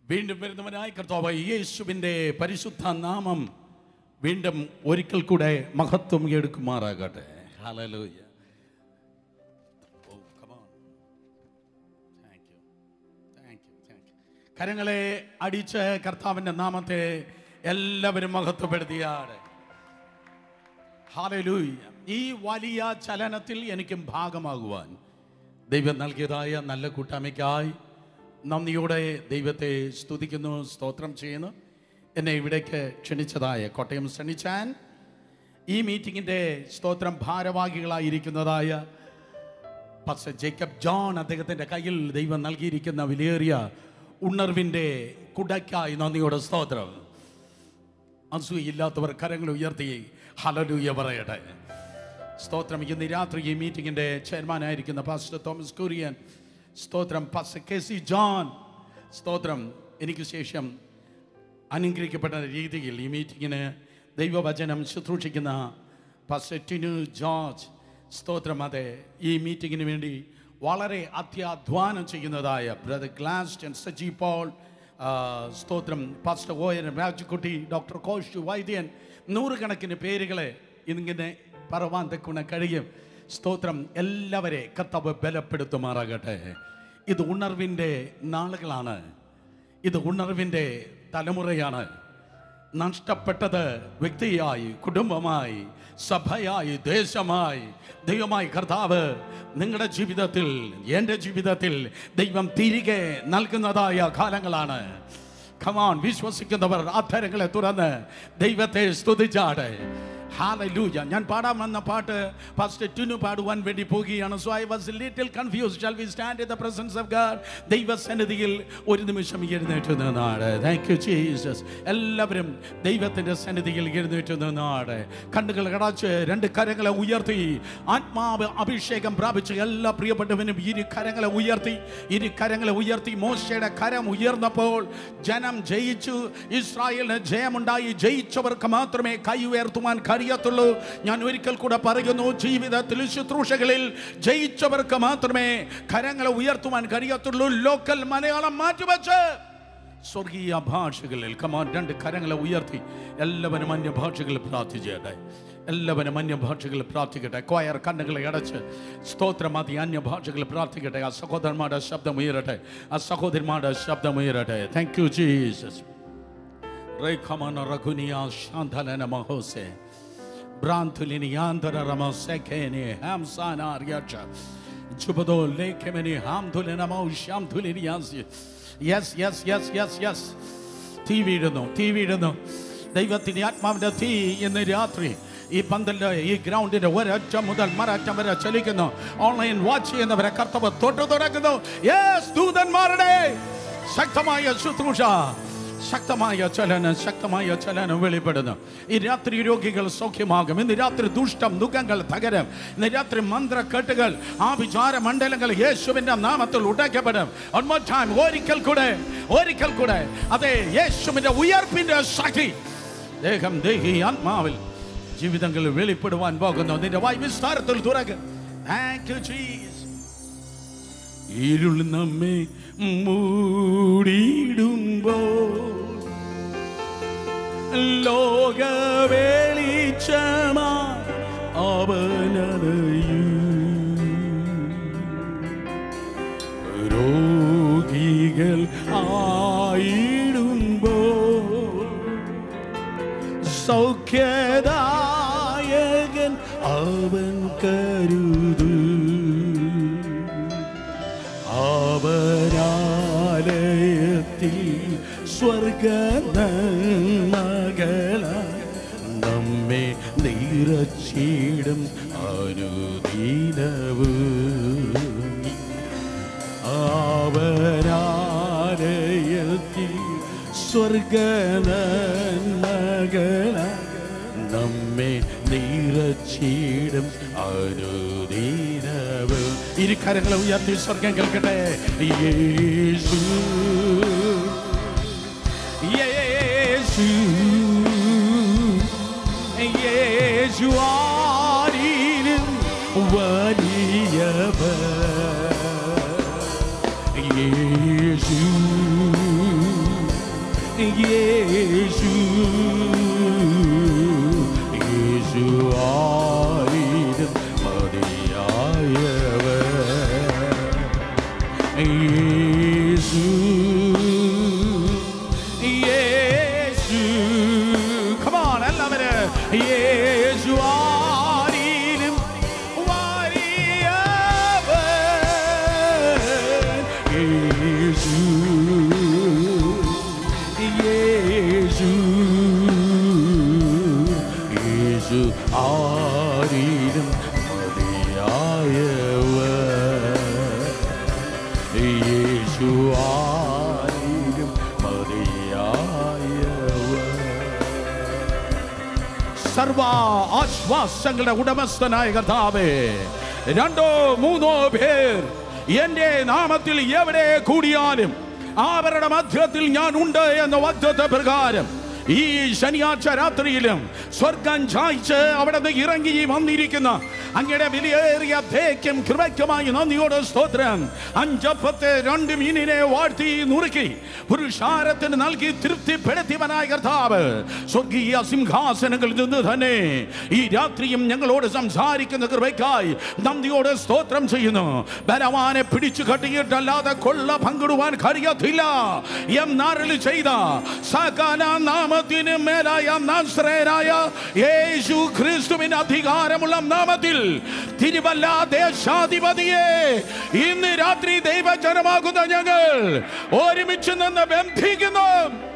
വീണ്ടും വരുന്നവനായ കർത്താവ് യേശുവിൻ്റെ പരിശുദ്ധ നാമം വീണ്ടും ഒരിക്കൽ കൂടെ മഹത്വം എടുക്കുമാറാകട്ടെ ഹല്ലേലൂയ Oh, come on. Thank you. Thank you. Thank you. കരങ്ങളെ അടിച്ച് കർത്താവിൻ്റെ നാമത്തെ എല്ലാവരും മഹത്വപ്പെടുത്തിയാണ് ഹാലലൂയ ഈ വലിയ ചലനത്തിൽ എനിക്കും ഭാഗമാകുവാൻ ദൈവം നൽകിയതായ നല്ല കൂട്ടായ്മയ്ക്കായി നന്ദിയോടെ ദൈവത്തെ സ്തുതിക്കുന്നു സ്തോത്രം ചെയ്യുന്നു എന്നെ ഇവിടേക്ക് ക്ഷണിച്ചതായ കോട്ടയം സണിച്ചാൻ ഈ മീറ്റിങ്ങിൻ്റെ സ്തോത്രം ഭാരവാഹികളായിരിക്കുന്നതായ പക്ഷേ ജേക്കബ് ജോൺ അദ്ദേഹത്തിൻ്റെ കയ്യിൽ ദൈവം നൽകിയിരിക്കുന്ന വിലയേറിയ ഉണർവിൻ്റെ കുടയ്ക്കായി നന്ദിയോടെ സ്തോത്രം അസൂയില്ലാത്തവർ കരങ്ങൾ ഉയർത്തി ഹലലൂയ പറയട്ടെ സ്തോത്രം ഇന്ന് രാത്രി ഈ മീറ്റിങ്ങിൻ്റെ ചെയർമാനായിരിക്കുന്ന പാസ്റ്റർ തോമസ് കുര്യൻ സ്തോത്രം പാസ്റ്റർ കെ സി ജോൺ സ്തോത്രം എനിക്ക് ശേഷം അനുഗ്രഹിക്കപ്പെട്ട രീതിയിൽ ഈ മീറ്റിങ്ങിന് ദൈവവചനം ശുശ്രൂഷിക്കുന്ന പാസ്റ്റർ ടിനു ജോർജ് സ്തോത്രം അതെ ഈ മീറ്റിങ്ങിന് വേണ്ടി വളരെ അത്യാധ്വാനം ചെയ്യുന്നതായ ബ്രദർ ഗ്ലാസ്റ്റൻ സജി പോൾ ആ, സ്തോത്രം പാസ്റ്റർ ഓയൻ രാജുക്കുട്ടി ഡോക്ടർ കോഷു വൈദ്യൻ നൂറുകണക്കിന് പേരുകളെ ഇങ്ങനെ പറവാൻ തെക്കുന്ന കഴിയും സ്തോത്രം എല്ലാവരെ കർത്താവ് ബലപ്പെടുത്തുമാറാകട്ടെ ഇത് ഉണർവിൻ്റെ നാളുകളാണ് ഇത് ഉണർവിൻ്റെ തലമുറയാണ് നഷ്ടപ്പെട്ടത് വ്യക്തിയായി കുടുംബമായി സഭയായി ദേശമായി ദൈവമായി കർത്താവ് നിങ്ങളുടെ ജീവിതത്തിൽ എൻ്റെ ജീവിതത്തിൽ ദൈവം തിരികെ നൽകുന്നതായ കാലങ്ങളാണ് ഖമാൻ വിശ്വസിക്കുന്നവർ അധരങ്ങളെ തുറന്ന് ദൈവത്തെ സ്തുതിച്ചാട് ഹാലൂയ ഞാൻ പാടാൻ വന്ന പാട്ട് ഫസ്റ്റ് ടുനു പാടുവാൻ വേണ്ടി പോകുകയാണ് so I was little confuse shall we stand in the presence of God ദൈവസന്നിധിയിൽ ഒരു നിമിഷം എഴുന്നേറ്റ് നിന്നാണ് താങ്ക് യു ജീസസ് എല്ലാവരും ദൈവത്തിൻ്റെ സന്നിധിയിൽ എഴുന്നേറ്റ് നിന്നാണ് കണ്ണുകൾ കടാച്ച് രണ്ട് കരങ്ങളെ ഉയർത്തി ആത്മാവ് അഭിഷേകം പ്രാപിച്ച എല്ലാ പ്രിയപ്പെട്ടവനും ഇരു കരങ്ങളെ ഉയർത്തി ഇരു കരങ്ങളെ ഉയർത്തി മോശയുടെ കരം ഉയർന്നപ്പോൾ ജനം ജയിച്ചു ഇസ്രായേലിന് ജയമുണ്ടായി ജയിച്ചവർക്ക് മാത്രമേ കൈ ഉയർത്തുവാൻ കഴിയത്തുള്ളൂ ഞാൻ ഒരിക്കൽ കൂടെ പറയുന്നു ജീവിതത്തിൽ ശുശ്രൂഷകളിൽ ജയിച്ചവർക്ക് മാത്രമേ കരങ്ങളെ ഉയർത്തുവാൻ കഴിയത്തുള്ളൂ ലോക്കൽ മലയാളം മാറ്റിവെച്ച് സ്വർഗീയ ഭാഷകളിൽ കമാൻ രണ്ട് കരങ്ങളെ ഉയർത്തി എല്ലാവരും അന്യഭാഷകളിൽ പ്രാർത്ഥിച്ചേട്ടെ എല്ലാവരും അന്യഭാഷകളിൽ പ്രാർത്ഥിക്കട്ടെ കോയർ കണ്ണുകളെ അടച്ച് സ്തോത്രം മതി അന്യഭാഷകളിൽ പ്രാർത്ഥിക്കട്ടെ ആ സഹോദരന്മാരുടെ ശബ്ദം ഉയരട്ടെ ആ സഹോദരന്മാരുടെ ശബ്ദം ഉയരട്ടെ thank you Jesus Rekamana ragunia shantalana mahose. Brantulini yandara ramasekeni hamsana aryacha. Jubado lekemeni hamdulina mau shamdulini yansi. Yes, yes, yes, yes, yes. തീ വീഴുന്നു തീ വീഴുന്നു ദൈവത്തിൻ്റെ ആത്മാവിൻ്റെ തീ ഇന്ന് രാത്രി ഈ പന്തലിന്റെ ഈ ഗ്രൗണ്ടിന്റെ ഒരറ്റം മുതൽ മരറ്റം വരെ ചലിക്കുന്നു ഓൺലൈൻ വാച്ച് ചെയ്യുന്നവരെ കർത്തവ് തൊട്ടു തുടങ്ങുന്നു യെസ് ദൂതന്മാരുടെ ശക്തമായ ശുശ്രൂഷ ശക്തമായ ചലനം ശക്തമായ ചലനം വെളിപ്പെടുന്നു ഈ രാത്രി രോഗികൾ സൗഖ്യമാകും ഇന്ന് രാത്രി ദുഷ്ടം ദുഃഖങ്ങൾ തകരും ഇന്ന് രാത്രി മന്ത്രക്കെട്ടുകൾ ആ വിചാര മണ്ഡലങ്ങൾ യേശുവിന്റെ നാമത്തിൽ ഉടയ്ക്കപ്പെടും One more time, ഒരിക്കൽ കൂടെ ഒരിക്കൽ കൂടെ അതെ യേശുവിന്റെ ഉയർപ്പിന്റെ ശക്തി ദേഹം ദേഹി ആത്മാവിൽ ജീവിതങ്ങളിൽ വെളിപ്പെടുവാൻ പോകുന്നു നിന്റെ വായ് വിസ്താരത്തിൽ തുറക്ക് താങ്ക് യു ജീസ് ഇരുൾ നമ്മെ മൂടിയിടുമ്പോ ലോക വെളിച്ചമാ അവനതയൂ രോഗികൾ ആയിടുമ്പോ സൗഖ്യദായകൻ അവൻ കരുതു അവരാലയത്തിൽ സ്വർഗ മകള നമ്മെ നിറച്ചിടും അനുദീനവും അവരാലയത്തിൽ സ്വർഗ മകള നമ്മെ നിറച്ചിടും അനുദീനവും ഇരു കരങ്ങളെ ഉയർത്തി സ്വർഗം കേൾക്കട്ടെ യേശു യേശു യേശു ആരിലും വലിയവർ യേശു യേശു യേശു ആയിരം മതിയായവർ യേശു യേശു Come on, എല്ലാവരും യേശു ആരിലും വലിയവൻ. യേശു യേശു യേശു ആരിലും മതിയായവൻ യേശു ആരിലും മതിയായവൻ സർവ ആശ്വാസങ്ങളുടെ ഉടമസ്ഥനായ കർത്താവേ രണ്ടോ മൂന്നോ പേർ എന്റെ നാമത്തിൽ എവിടെ കൂടിയാലും അവരുടെ മധ്യത്തിൽ ഞാൻ ഉണ്ട് എന്ന വാഗ്ദത്ത പ്രകാരം ഈ ശനിയാഴ്ച രാത്രിയിലും സ്വർഗം ചായ്ച്ച് അവിടെ നിന്ന് ഇറങ്ങി വന്നിരിക്കുന്ന അങ്ങയുടെ വിലയേറിയ ധേക്കും കൃപയ്ക്കുമായി നന്ദിയോട് സ്തോത്രം അഞ്ചപ്പത്തെ രണ്ട് മീനിനെ വാഴ്ത്തി നുറുക്കി പുരുഷാരത്തിന് നൽകി തൃപ്തിപ്പെടുത്തിയവനായ കർത്താവ് സ്വർഗീയ സിംഹാസനങ്ങളിൽ നിന്ന് തന്നെ ഈ രാത്രിയും ഞങ്ങളോട് സംസാരിക്കുന്ന കൃപയ്ക്കായി നന്ദിയോട് സ്തോത്രം ചെയ്യുന്നു ബലവാനെ പിടിച്ചു കെട്ടിയിട്ടല്ലാതെ കൊള്ള പങ്കിടുവാൻ കഴിയത്തില്ല എന്നരളി ചെയ്ത സകല നാമത്തിന് മേലായ നസ്രേനായ യേശു ക്രിസ്തുവിന് അധികാരമുള്ള നാമത്തിൽ തിരുവല്ല ദേശാധിപതിയെ ഇന്ന് രാത്രി ദൈവജനമാകുന്ന ഞങ്ങൾ ഒരുമിച്ച് നിന്ന് ബന്ധിക്കുന്നു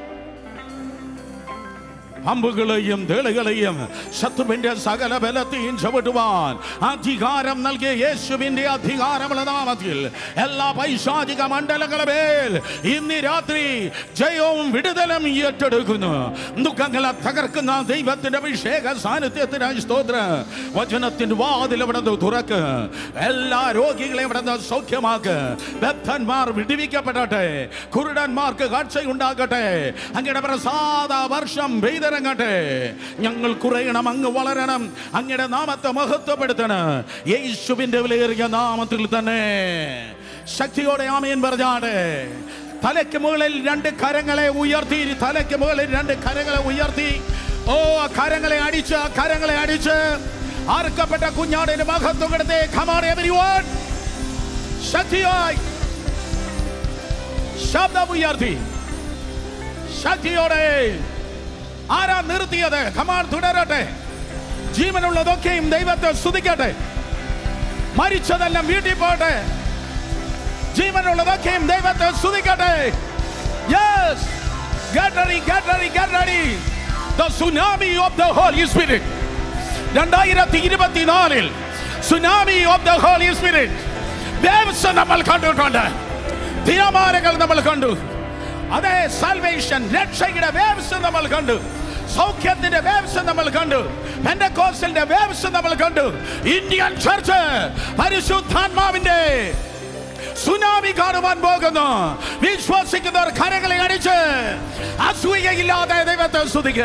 അമ്പുകളെയും തേളുകളെയും ശത്രുവിന്റെ സകല ബലത്തെയും ചവിട്ടുവാൻ അധികാരം നൽകിയ യേശുവിന്റെ അധികാരമുള്ള നാമത്തിൽ എല്ലാ പൈശാചിക മണ്ഡലങ്ങളെ മേൽ ഇന്ന് രാത്രി ജയവും വിടുതലും ഏറ്റെടുക്കുന്നു ദുഃഖങ്ങളെ തകർക്കുന്ന ദൈവത്തിന്റെ അഭിഷേക സാന്നിധ്യത്തിനായി സ്തോത്ര വചനത്തിന്റെ വാതിൽ ഇവിടെ നിന്ന് തുറക്ക് എല്ലാ രോഗികളെയും ഇവിടെ നിന്ന് സൗഖ്യമാക്ക് ബദ്ധന്മാർ വിടുവിക്കപ്പെടട്ടെ കുരുടന്മാർക്ക് കാഴ്ച ഉണ്ടാകട്ടെ അങ്ങയുടെ പ്രസാദ വർഷം പെയ്തിറങ്ങട്ടെ ഞങ്ങൾ കുറയണം അങ്ങ് വളരണം അങ്ങയുടെ നാമത്തെ മഹത്വപ്പെടുത്തണം യേശുവിന്റെ വിലയേറിയ നാമത്തിൽ തന്നെ ശക്തിയോടെ ആമയൻ പറഞ്ഞാടെ തലയ്ക്ക് മുകളിൽ രണ്ട് കരങ്ങളെ ഉയർത്തി തലയ്ക്ക് മുകളിൽ രണ്ട് കരങ്ങളെ ഉയർത്തി ഓ ആ കരങ്ങളെ അടിച്ച് ആ കരങ്ങളെ അടിച്ച് ആർക്കപ്പെട്ട കുഞ്ഞാടിന് മഹത്വം കൊടുത്തേ കമാൺ എവരിവൺ ശക്തിയായി ശബ്ദം ഉയർത്തി ശക്തിയോടെ ആരാ നിർത്തിയത് കമാൻ തുടരട്ടെ ജീവനുള്ളതൊക്കെയും ദൈവത്തെ സ്തുതിക്കട്ടെ മരിച്ചതെല്ലാം വീട്ടിൽ പോട്ടെ ജീവനുള്ളതൊക്കെയും ദൈവത്തെ സ്തുതിക്കട്ടെ yes get ready get ready get ready the tsunami of the holy spirit രണ്ടായിരത്തി ഇരുപത്തിനാലിൽ tsunami of the Holy Spirit waves നമ്മൾ കണ്ടിട്ടുണ്ട് തിരമാലകൾ നമ്മൾ കണ്ടു അതെ സാൽവേഷൻ രക്ഷയുടെ വേവ്സ് നമ്മൾ കണ്ടു സൗഖ്യത്തിന്റെ വേവ്സ് നമ്മൾ കണ്ടു പെൻഡക്കോസ്റ്റലിന്റെ വേവ്സ് നമ്മൾ കണ്ടു ഇന്ത്യൻ ചർച്ച് പരിശുദ്ധാത്മാവിന്റെ സുനാമി കാണുവാൻ പോകുന്നു വിശ്വസിക്കുന്നവർ കരങ്ങളെ അടിച്ച് അസൂയയില്ലാതെ ദൈവത്തെ സ്തുതിക്ക്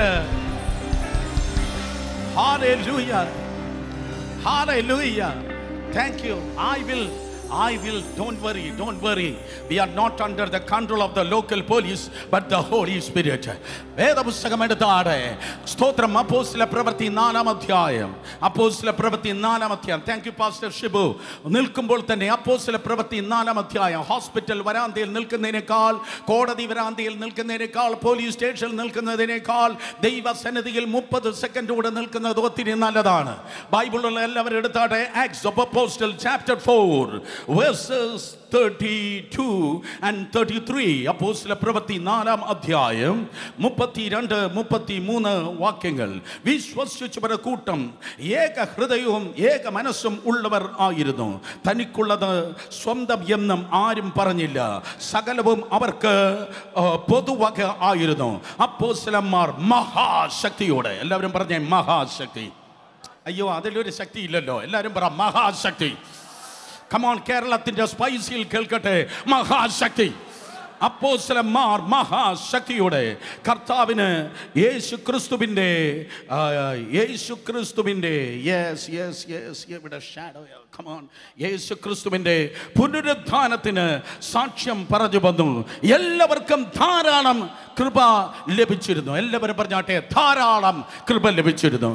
Hallelujah. Hallelujah. Thank you. I will. I will. Don't worry. Don't worry. We are not under the control of the local police, but the Holy Spirit. വേദപുസ്തകം എടുത്താടെ സ്തോത്രം അപ്പോസ്ല പ്രവൃത്തി നാലാം അധ്യായം അപ്പോസ്ല പ്രവൃത്തി നാലാം അധ്യായം താങ്ക് യു പാസ്റ്റർ ഷിബു നിൽക്കുമ്പോൾ തന്നെ അപ്പോസ്ല പ്രവൃത്തി നാലാം അധ്യായം ഹോസ്പിറ്റൽ വരാന്തയിൽ നിൽക്കുന്നതിനേക്കാൾ കോടതി വരാന്തയിൽ നിൽക്കുന്നതിനേക്കാൾ പോലീസ് സ്റ്റേഷനിൽ നിൽക്കുന്നതിനേക്കാൾ ദൈവസന്നിധിയിൽ മുപ്പത് സെക്കൻഡ് കൂടെ നിൽക്കുന്നത് ഒത്തിരി നല്ലതാണ് ബൈബിളിലുള്ള എല്ലാവരും എടുത്താട്ടെ Acts of Apostle chapter four verses thirty two and thirty three അപ്പോസ്ല പ്രവൃത്തി നാലാം അധ്യായം മുപ്പത്തിരണ്ട് മുപ്പത്തി മൂന്ന് വാക്യങ്ങൾ വിശ്വസിച്ചവർ കൂട്ടം ഏക ഹൃദയവും ഏക മനസ്സും ഉള്ളവർ ആയിരുന്നു തനിക്കുള്ളത് സ്വന്തം എന്നും ആരും പറഞ്ഞില്ല സകലവും അവർക്ക് ആ, പൊതുവക ആയിരുന്നു അപ്പോസ്ലന്മാർ മഹാശക്തിയോടെ എല്ലാവരും പറഞ്ഞേ മഹാശക്തി അയ്യോ അതിലൊരു ശക്തി ഇല്ലല്ലോ എല്ലാവരും പറ മഹാശക്തി കമോൺ കേരളത്തിന്റെ സ്പൈസിൽ കേൾക്കട്ടെ മഹാശക്തി അപ്പോസ്ലന്മാർ മഹാശക്തിയുടെ കർത്താവിന് യേശു ക്രിസ്തുവിൻ്റെ ആ, യേശു ക്രിസ്തുവിൻ്റെ യെസ് യെസ് യെസ് ഇവിടെ ഷാഡോ കമോൺ യേശു ക്രിസ്തുവിൻ്റെ പുനരുദ്ധാനത്തിന് സാക്ഷ്യം പറഞ്ഞു വന്നു എല്ലാവർക്കും ധാരാളം കൃപ ലഭിച്ചിരുന്നു എല്ലാവരും പറഞ്ഞാട്ടെ ധാരാളം കൃപ ലഭിച്ചിരുന്നു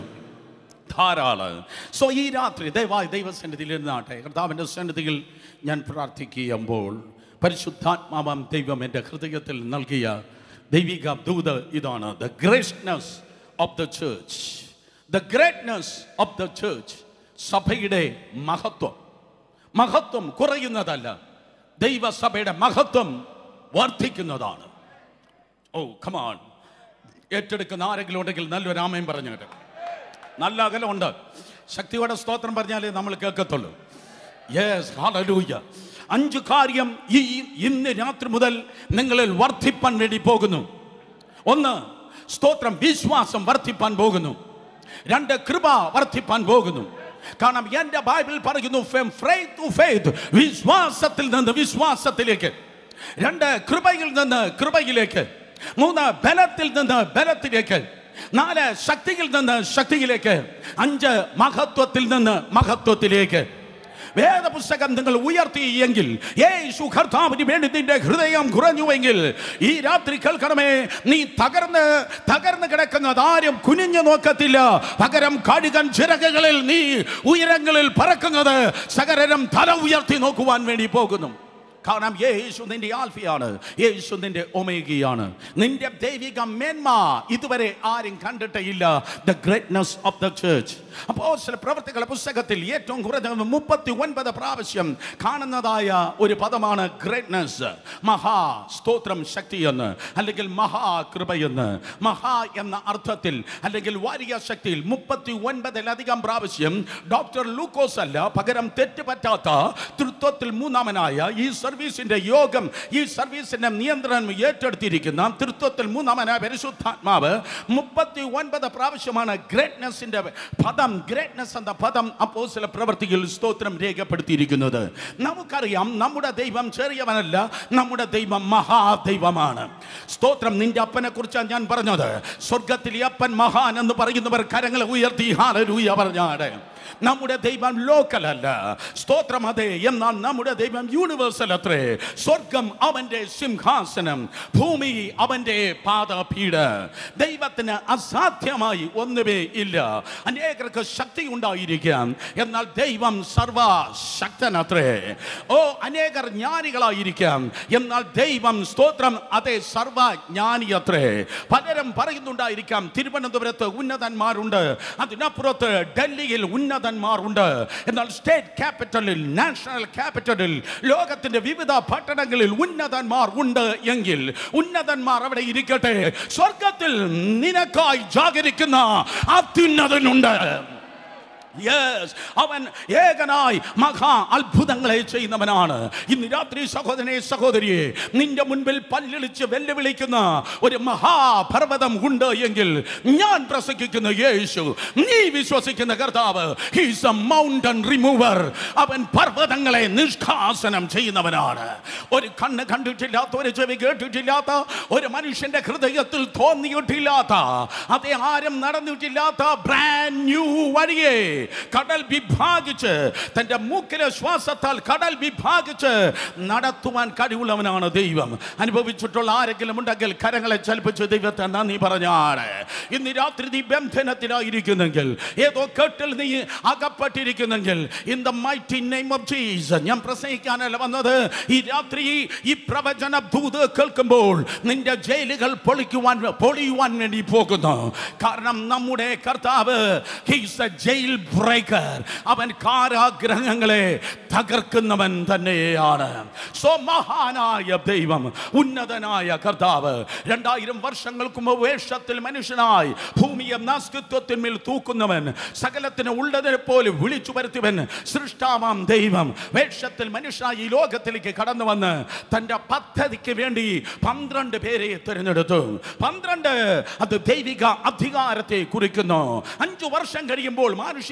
ധാരാളം സോ ഈ രാത്രി ദയവായി ദൈവസന്നിധിയിൽ ഇരുന്നാട്ടെ കർത്താവിൻ്റെ സന്നിധിയിൽ ഞാൻ പ്രാർത്ഥിക്കുമ്പോൾ പരിശുദ്ധാത്മാവം ദൈവം എൻ്റെ ഹൃദയത്തിൽ നൽകിയ ദൈവിക ദൂത് ഇതാണ് the greatness of the church the greatness of the church സഭയുടെ മഹത്വം മഹത്വം കുറയുന്നതല്ല ദൈവസഭയുടെ മഹത്വം വർദ്ധിക്കുന്നതാണ് ഓ കമാൺ ഏറ്റെടുക്കുന്ന ആരെങ്കിലും ഉണ്ടെങ്കിൽ നല്ലൊരു ആമയം പറഞ്ഞു കേട്ടോ നല്ല അകലമുണ്ട് ശക്തിയോടെ സ്തോത്രം പറഞ്ഞാലേ നമ്മൾ കേൾക്കത്തുള്ളൂ യെസ് ഹാലലൂയ അഞ്ച് കാര്യം ഈ ഇന്ന് രാത്രി മുതൽ നിങ്ങളിൽ വർദ്ധിപ്പാൻ വേണ്ടി പോകുന്നു ഒന്ന് സ്തോത്രം വിശ്വാസം വർദ്ധിപ്പാൻ പോകുന്നു രണ്ട് കൃപ വർദ്ധിപ്പാൻ പോകുന്നു കാരണം എൻ്റെ ബൈബിൾ പറയുന്നു from faith to faith വിശ്വാസത്തിൽ നിന്ന് വിശ്വാസത്തിലേക്ക് രണ്ട് കൃപയിൽ നിന്ന് കൃപയിലേക്ക് മൂന്ന് ബലത്തിൽ നിന്ന് ബലത്തിലേക്ക് നാല് ശക്തിയിൽ നിന്ന് ശക്തിയിലേക്ക് അഞ്ച് മഹത്വത്തിൽ നിന്ന് മഹത്വത്തിലേക്ക് വേദപുസ്തകം നിങ്ങൾ ഉയർത്തി എങ്കിൽ യേശു കർത്താവിന് വേണ്ടി നിന്റെ ഹൃദയം കുറഞ്ഞുവെങ്കിൽ ഈ രാത്രി കേൾക്കണമേ നീ തകർന്ന് തകർന്ന് കിടക്കുന്നത് ആരും കുനിഞ്ഞു നോക്കത്തില്ല പകരം കടുകൻ ചിറകുകളിൽ നീ ഉയരങ്ങളിൽ പറക്കുന്നത് സകരം തല ഉയർത്തി നോക്കുവാൻ വേണ്ടി പോകുന്നു കാരണം യേശു നിന്റെ ആൽഫിയാണ് യേശു നിന്റെ ഒമേഗിയാണ് നിന്റെ ദൈവിക മേന്മ ഇതുവരെ ആരും കണ്ടിട്ടേയില്ല the greatness of the church അപ്പോൾ ചില പ്രവർത്തികളുടെ പുസ്തകത്തിൽ ഏറ്റവും കുറഞ്ഞ മുപ്പത്തി ഒൻപത് പ്രാവശ്യം കാണുന്നതായ ഒരു പദമാണ് ഗ്രേറ്റ്നസ് മഹാ സ്തോത്രം ശക്തി എന്ന് അല്ലെങ്കിൽ മഹാകൃപയെന്ന് മഹാ എന്ന അർത്ഥത്തിൽ അല്ലെങ്കിൽ വലിയ ശക്തിയിൽ മുപ്പത്തി ഒൻപതിലധികം പ്രാവശ്യം ഡോക്ടർ ലൂക്കോസ് അല്ല പകരം തെറ്റ് പറ്റാത്ത തൃത്വത്തിൽ മൂന്നാമനായ ഈ സർവീസിന്റെ യോഗം ഈ സർവീസിന്റെ നിയന്ത്രണം ഏറ്റെടുത്തിരിക്കുന്ന തൃത്വത്തിൽ മൂന്നാമനായ പരിശുദ്ധാത്മാവ് മുപ്പത്തി ഒൻപത് പ്രാവശ്യമാണ് ഗ്രേറ്റ്നെസിന്റെ പദം ഗ്രേറ്റ്നെസ് എന്ന പദം അപ്പോ ചില പ്രവർത്തിയിൽ സ്തോത്രം രേഖപ്പെടുത്തിയിരിക്കുന്നത് നമുക്കറിയാം നമ്മുടെ ദൈവം ചെറിയവനല്ല നമ്മുടെ ദൈവം മഹാദൈവമാണ് സ്തോത്രം നിന്റെ അപ്പനെ കുറിച്ചാണ് ഞാൻ പറഞ്ഞത് സ്വർഗത്തിലെ അപ്പൻ മഹാൻ എന്ന് പറയുന്നവർ കരങ്ങളെ ഉയർത്തി ഹാലരൂയ പറഞ്ഞാട് നമ്മുടെ ദൈവം ലോക്കൽ അല്ല സ്തോത്രം അതെ എന്നാൽ നമ്മുടെ ദൈവം യൂണിവേഴ്സൽ അത്രേ സ്വർഗം അവന്റെ സിംഹാസനം ഭൂമി അവന്റെ പാദപീഠ ദൈവത്തിന് അസാധ്യമായി ഒന്നുമേ ഇല്ല അനേകർക്ക് ശക്തി ഉണ്ടായിരിക്കാം എന്നാൽ ദൈവം സർവശക്തനത്രേ ഓ അനേകർ ജ്ഞാനികളായിരിക്കാം എന്നാൽ ദൈവം സ്തോത്രം അതെ സർവജ്ഞാനി അത്രേ പലരും പറയുന്നുണ്ടായിരിക്കാം തിരുവനന്തപുരത്ത് ഉന്നതന്മാരുണ്ട് അതിനപ്പുറത്ത് ഡൽഹിയിൽ ഉന്നതന്മാരുണ്ട് എന്നാൽ സ്റ്റേറ്റ് ക്യാപിറ്റലിൽ നാഷണൽ ക്യാപിറ്റലിൽ ലോകത്തിന്റെ വിവിധ പട്ടണങ്ങളിൽ ഉന്നതന്മാർ ഉണ്ട് എങ്കിൽ ഉന്നതന്മാർ അവിടെ ഇരിക്കട്ടെ സ്വർഗത്തിൽ നിനക്കായി ജാഗരിക്കുന്ന അത്യുന്നതനുണ്ട് യെസ് അവൻ ഏകനായി മഹാ അത്ഭുതങ്ങളെ ചെയ്യുന്നവനാണ് ഇന്ന് രാത്രി സഹോദരനെ സഹോദരിയെ നിന്റെ മുൻപിൽ പല്ലിളിച്ച് വെല്ലുവിളിക്കുന്ന ഒരു മഹാപർവ്വതം ഉണ്ട് എങ്കിൽ ഞാൻ പ്രസംഗിക്കുന്ന യേശു നീ വിശ്വസിക്കുന്ന കർത്താവ് ഹീസ് എ മൗണ്ടൻ റിമൂവർ അവൻ പർവ്വതങ്ങളെ നിഷ്കാസനം ചെയ്യുന്നവനാണ് ഒരു കണ്ണ് കണ്ടിട്ടില്ലാത്ത ഒരു ചെവി കേട്ടിട്ടില്ലാത്ത ഒരു മനുഷ്യന്റെ ഹൃദയത്തിൽ തോന്നിയിട്ടില്ലാത്ത അതേ ആരും നടന്നിട്ടില്ലാത്ത ബ്രാൻഡ് ന്യൂ വഴിയെ കടൽ വിഭാഗിച്ച് തന്റെ മൂക്കിലെ ശ്വാസത്താൽ കടൽ വിഭാഗിച്ച് നടത്തുവാൻ കഴിവുള്ളവനാണ് ദൈവം അനുഭവിച്ചിട്ടുള്ള ആരെങ്കിലും ഉണ്ടെങ്കിൽ കരങ്ങളെ ചലിപ്പിച്ച് ദൈവത്തെ നന്ദി പറഞ്ഞാണ് ഇന്ന് രാത്രി നീ ബന്ധനത്തിലായിരിക്കുന്നെങ്കിൽ ഏതോ കെട്ടിൽ നീ അകപ്പെട്ടിരിക്കുന്നെങ്കിൽ in the mighty name of Jesus ഞാൻ പ്രസംഗിക്കാനല്ല വന്നത് ഈ രാത്രി ഈ പ്രവചന ദൂത് കേൾക്കുമ്പോൾ നിന്റെ ജയിലുകൾ പൊളിക്കുവാൻ പൊളിയുവാൻ വേണ്ടി പോകുന്നു കാരണം നമ്മുടെ കർത്താവ് ഹീസ് എ ജയിൽ ബ്രേക്കർ അവൻ കാരാഗ്രഹങ്ങളെ തകർക്കുന്നവൻ തന്നെയാണ് സോ മഹാനായ ദൈവം ഉന്നതനായ കർത്താവ് രണ്ടായിരം വർഷങ്ങൾക്ക് മുമ്പ് വേഷത്തിൽ മനുഷ്യനായി ഭൂമിയെ നാസ്തിത്വത്തിന്മേൽ തൂക്കുന്നവൻ സകലത്തിന് ഉള്ളതിനെ പോലെ വിളിച്ചു വരുത്തിവൻ സൃഷ്ടാവാം ദൈവം വേഷത്തിൽ മനുഷ്യനായി ഈ ലോകത്തിലേക്ക് കടന്നു വന്ന് തന്റെ പദ്ധതിക്ക് വേണ്ടി പന്ത്രണ്ട് പേരെ തിരഞ്ഞെടുത്തു പന്ത്രണ്ട് അത് ദൈവിക അധികാരത്തെ കുറിക്കുന്നു അഞ്ചു വർഷം കഴിയുമ്പോൾ മാനുഷിക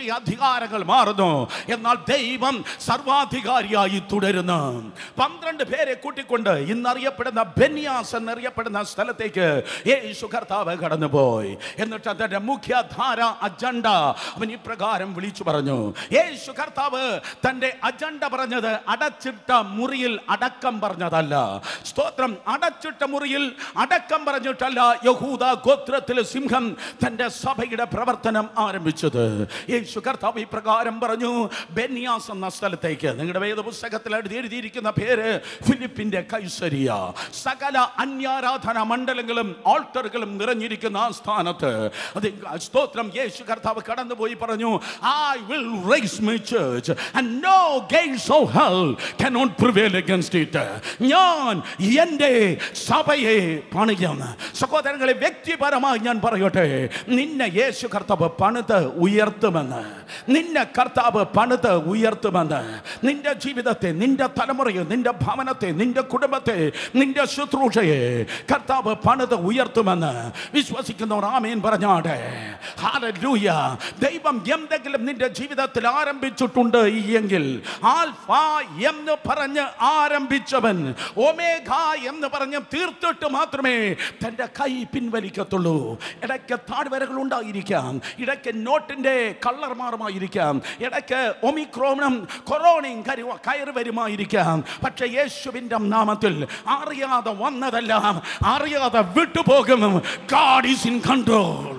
ചെറിയ അധികാരങ്ങൾ മാറുന്നു എന്നാൽ ദൈവം സർവാധികാരിയായി തുടരുന്നു പന്ത്രണ്ട് പേരെ കൂട്ടിക്കൊണ്ട് ഇന്നറിയപ്പെടുന്ന ബെന്യാസ് എന്നറിയപ്പെടുന്ന സ്ഥലത്തേക്ക് യേശു കർത്താവ് കടന്നുപോയി എന്നിട്ട് അതിന്റെ മുഖ്യധാര അജണ്ട അവൻ ഇപ്രകാരം വിളിച്ചു പറഞ്ഞു യേശു കർത്താവ് തന്റെ അജണ്ട പറഞ്ഞത് അടച്ചിട്ട മുറിയിൽ അടക്കം പറഞ്ഞതല്ല സ്തോത്രം അടച്ചിട്ട മുറിയിൽ അടക്കം പറഞ്ഞിട്ടല്ല യഹൂദ ഗോത്രത്തിലെ സിംഹം തന്റെ സഭയുടെ പ്രവർത്തനം ആരംഭിച്ചത് യേശു കർത്താവ് ഇപ്രകാരം പറഞ്ഞു ബെന്യാസ് എന്ന സ്ഥലത്തേക്ക് നിങ്ങളുടെ വേദപുസ്തകത്തിൽ എഴുതിയിരിക്കുന്ന പേര് ഫിലിപ്പിന്റെ കൈസരിയ സകല അന്യാരാധന മണ്ഡലങ്ങളും ആൾട്ടറുകളും നിറഞ്ഞിരിക്കുന്ന ആ സ്ഥാനത്ത് അത് സ്തോത്രം യേശു കർത്താവ് കടന്നുപോയി പറഞ്ഞു I will rise my church and no gates of hell cannot prevail against it ഞാൻ എൻ്റെ സഭയെ പണിയും സഹോദരങ്ങളെ വ്യക്തിപരമായി ഞാൻ പറയട്ടെ നിന്നെ യേശു കർത്താവ് പണിത് ഉയർത്തുമെന്ന് നിന്നെ കർത്താവ് പണിത് ഉയർത്തുമെന്ന് നിന്റെ ജീവിതത്തെ നിന്റെ തലമുറയെ നിന്റെ ഭവനത്തെ നിന്റെ കുടുംബത്തെ നിന്റെ ശുശ്രൂഷയെ കർത്താവ് പണിത് ഉയർത്തുമെന്ന് വിശ്വസിക്കുന്നവർ ആമേൻ പറഞ്ഞാട്ടെ ഹല്ലേലൂയ ദൈവം എന്തെങ്കിലും നിന്റെ ജീവിതത്തിൽ ആരംഭിച്ചിട്ടുണ്ട് എങ്കിൽ ആൽഫ എന്ന് പറഞ്ഞ് ആരംഭിച്ചവൻ ഒമേഘ എന്ന് പറഞ്ഞ് തീർത്തിട്ട് മാത്രമേ തൻ്റെ കൈ പിൻവലിക്കത്തുള്ളൂ ഇടയ്ക്ക് താഴ്വരകൾ ഉണ്ടായിരിക്കാം ഇടയ്ക്ക് നോട്ടിൻ്റെ കളർ മാറുമായിരിക്കാം ഇടയ്ക്ക് ഒമിക്രോണും കൊറോണയും കരു കയറി വരുമായിരിക്കാം പക്ഷെ യേശുവിൻ്റെ നാമത്തിൽ അറിയാതെ വന്നതെല്ലാം അറിയാതെ വിട്ടുപോകും ഗാഡ് ഈസ് ഇൻ കൺട്രോൾ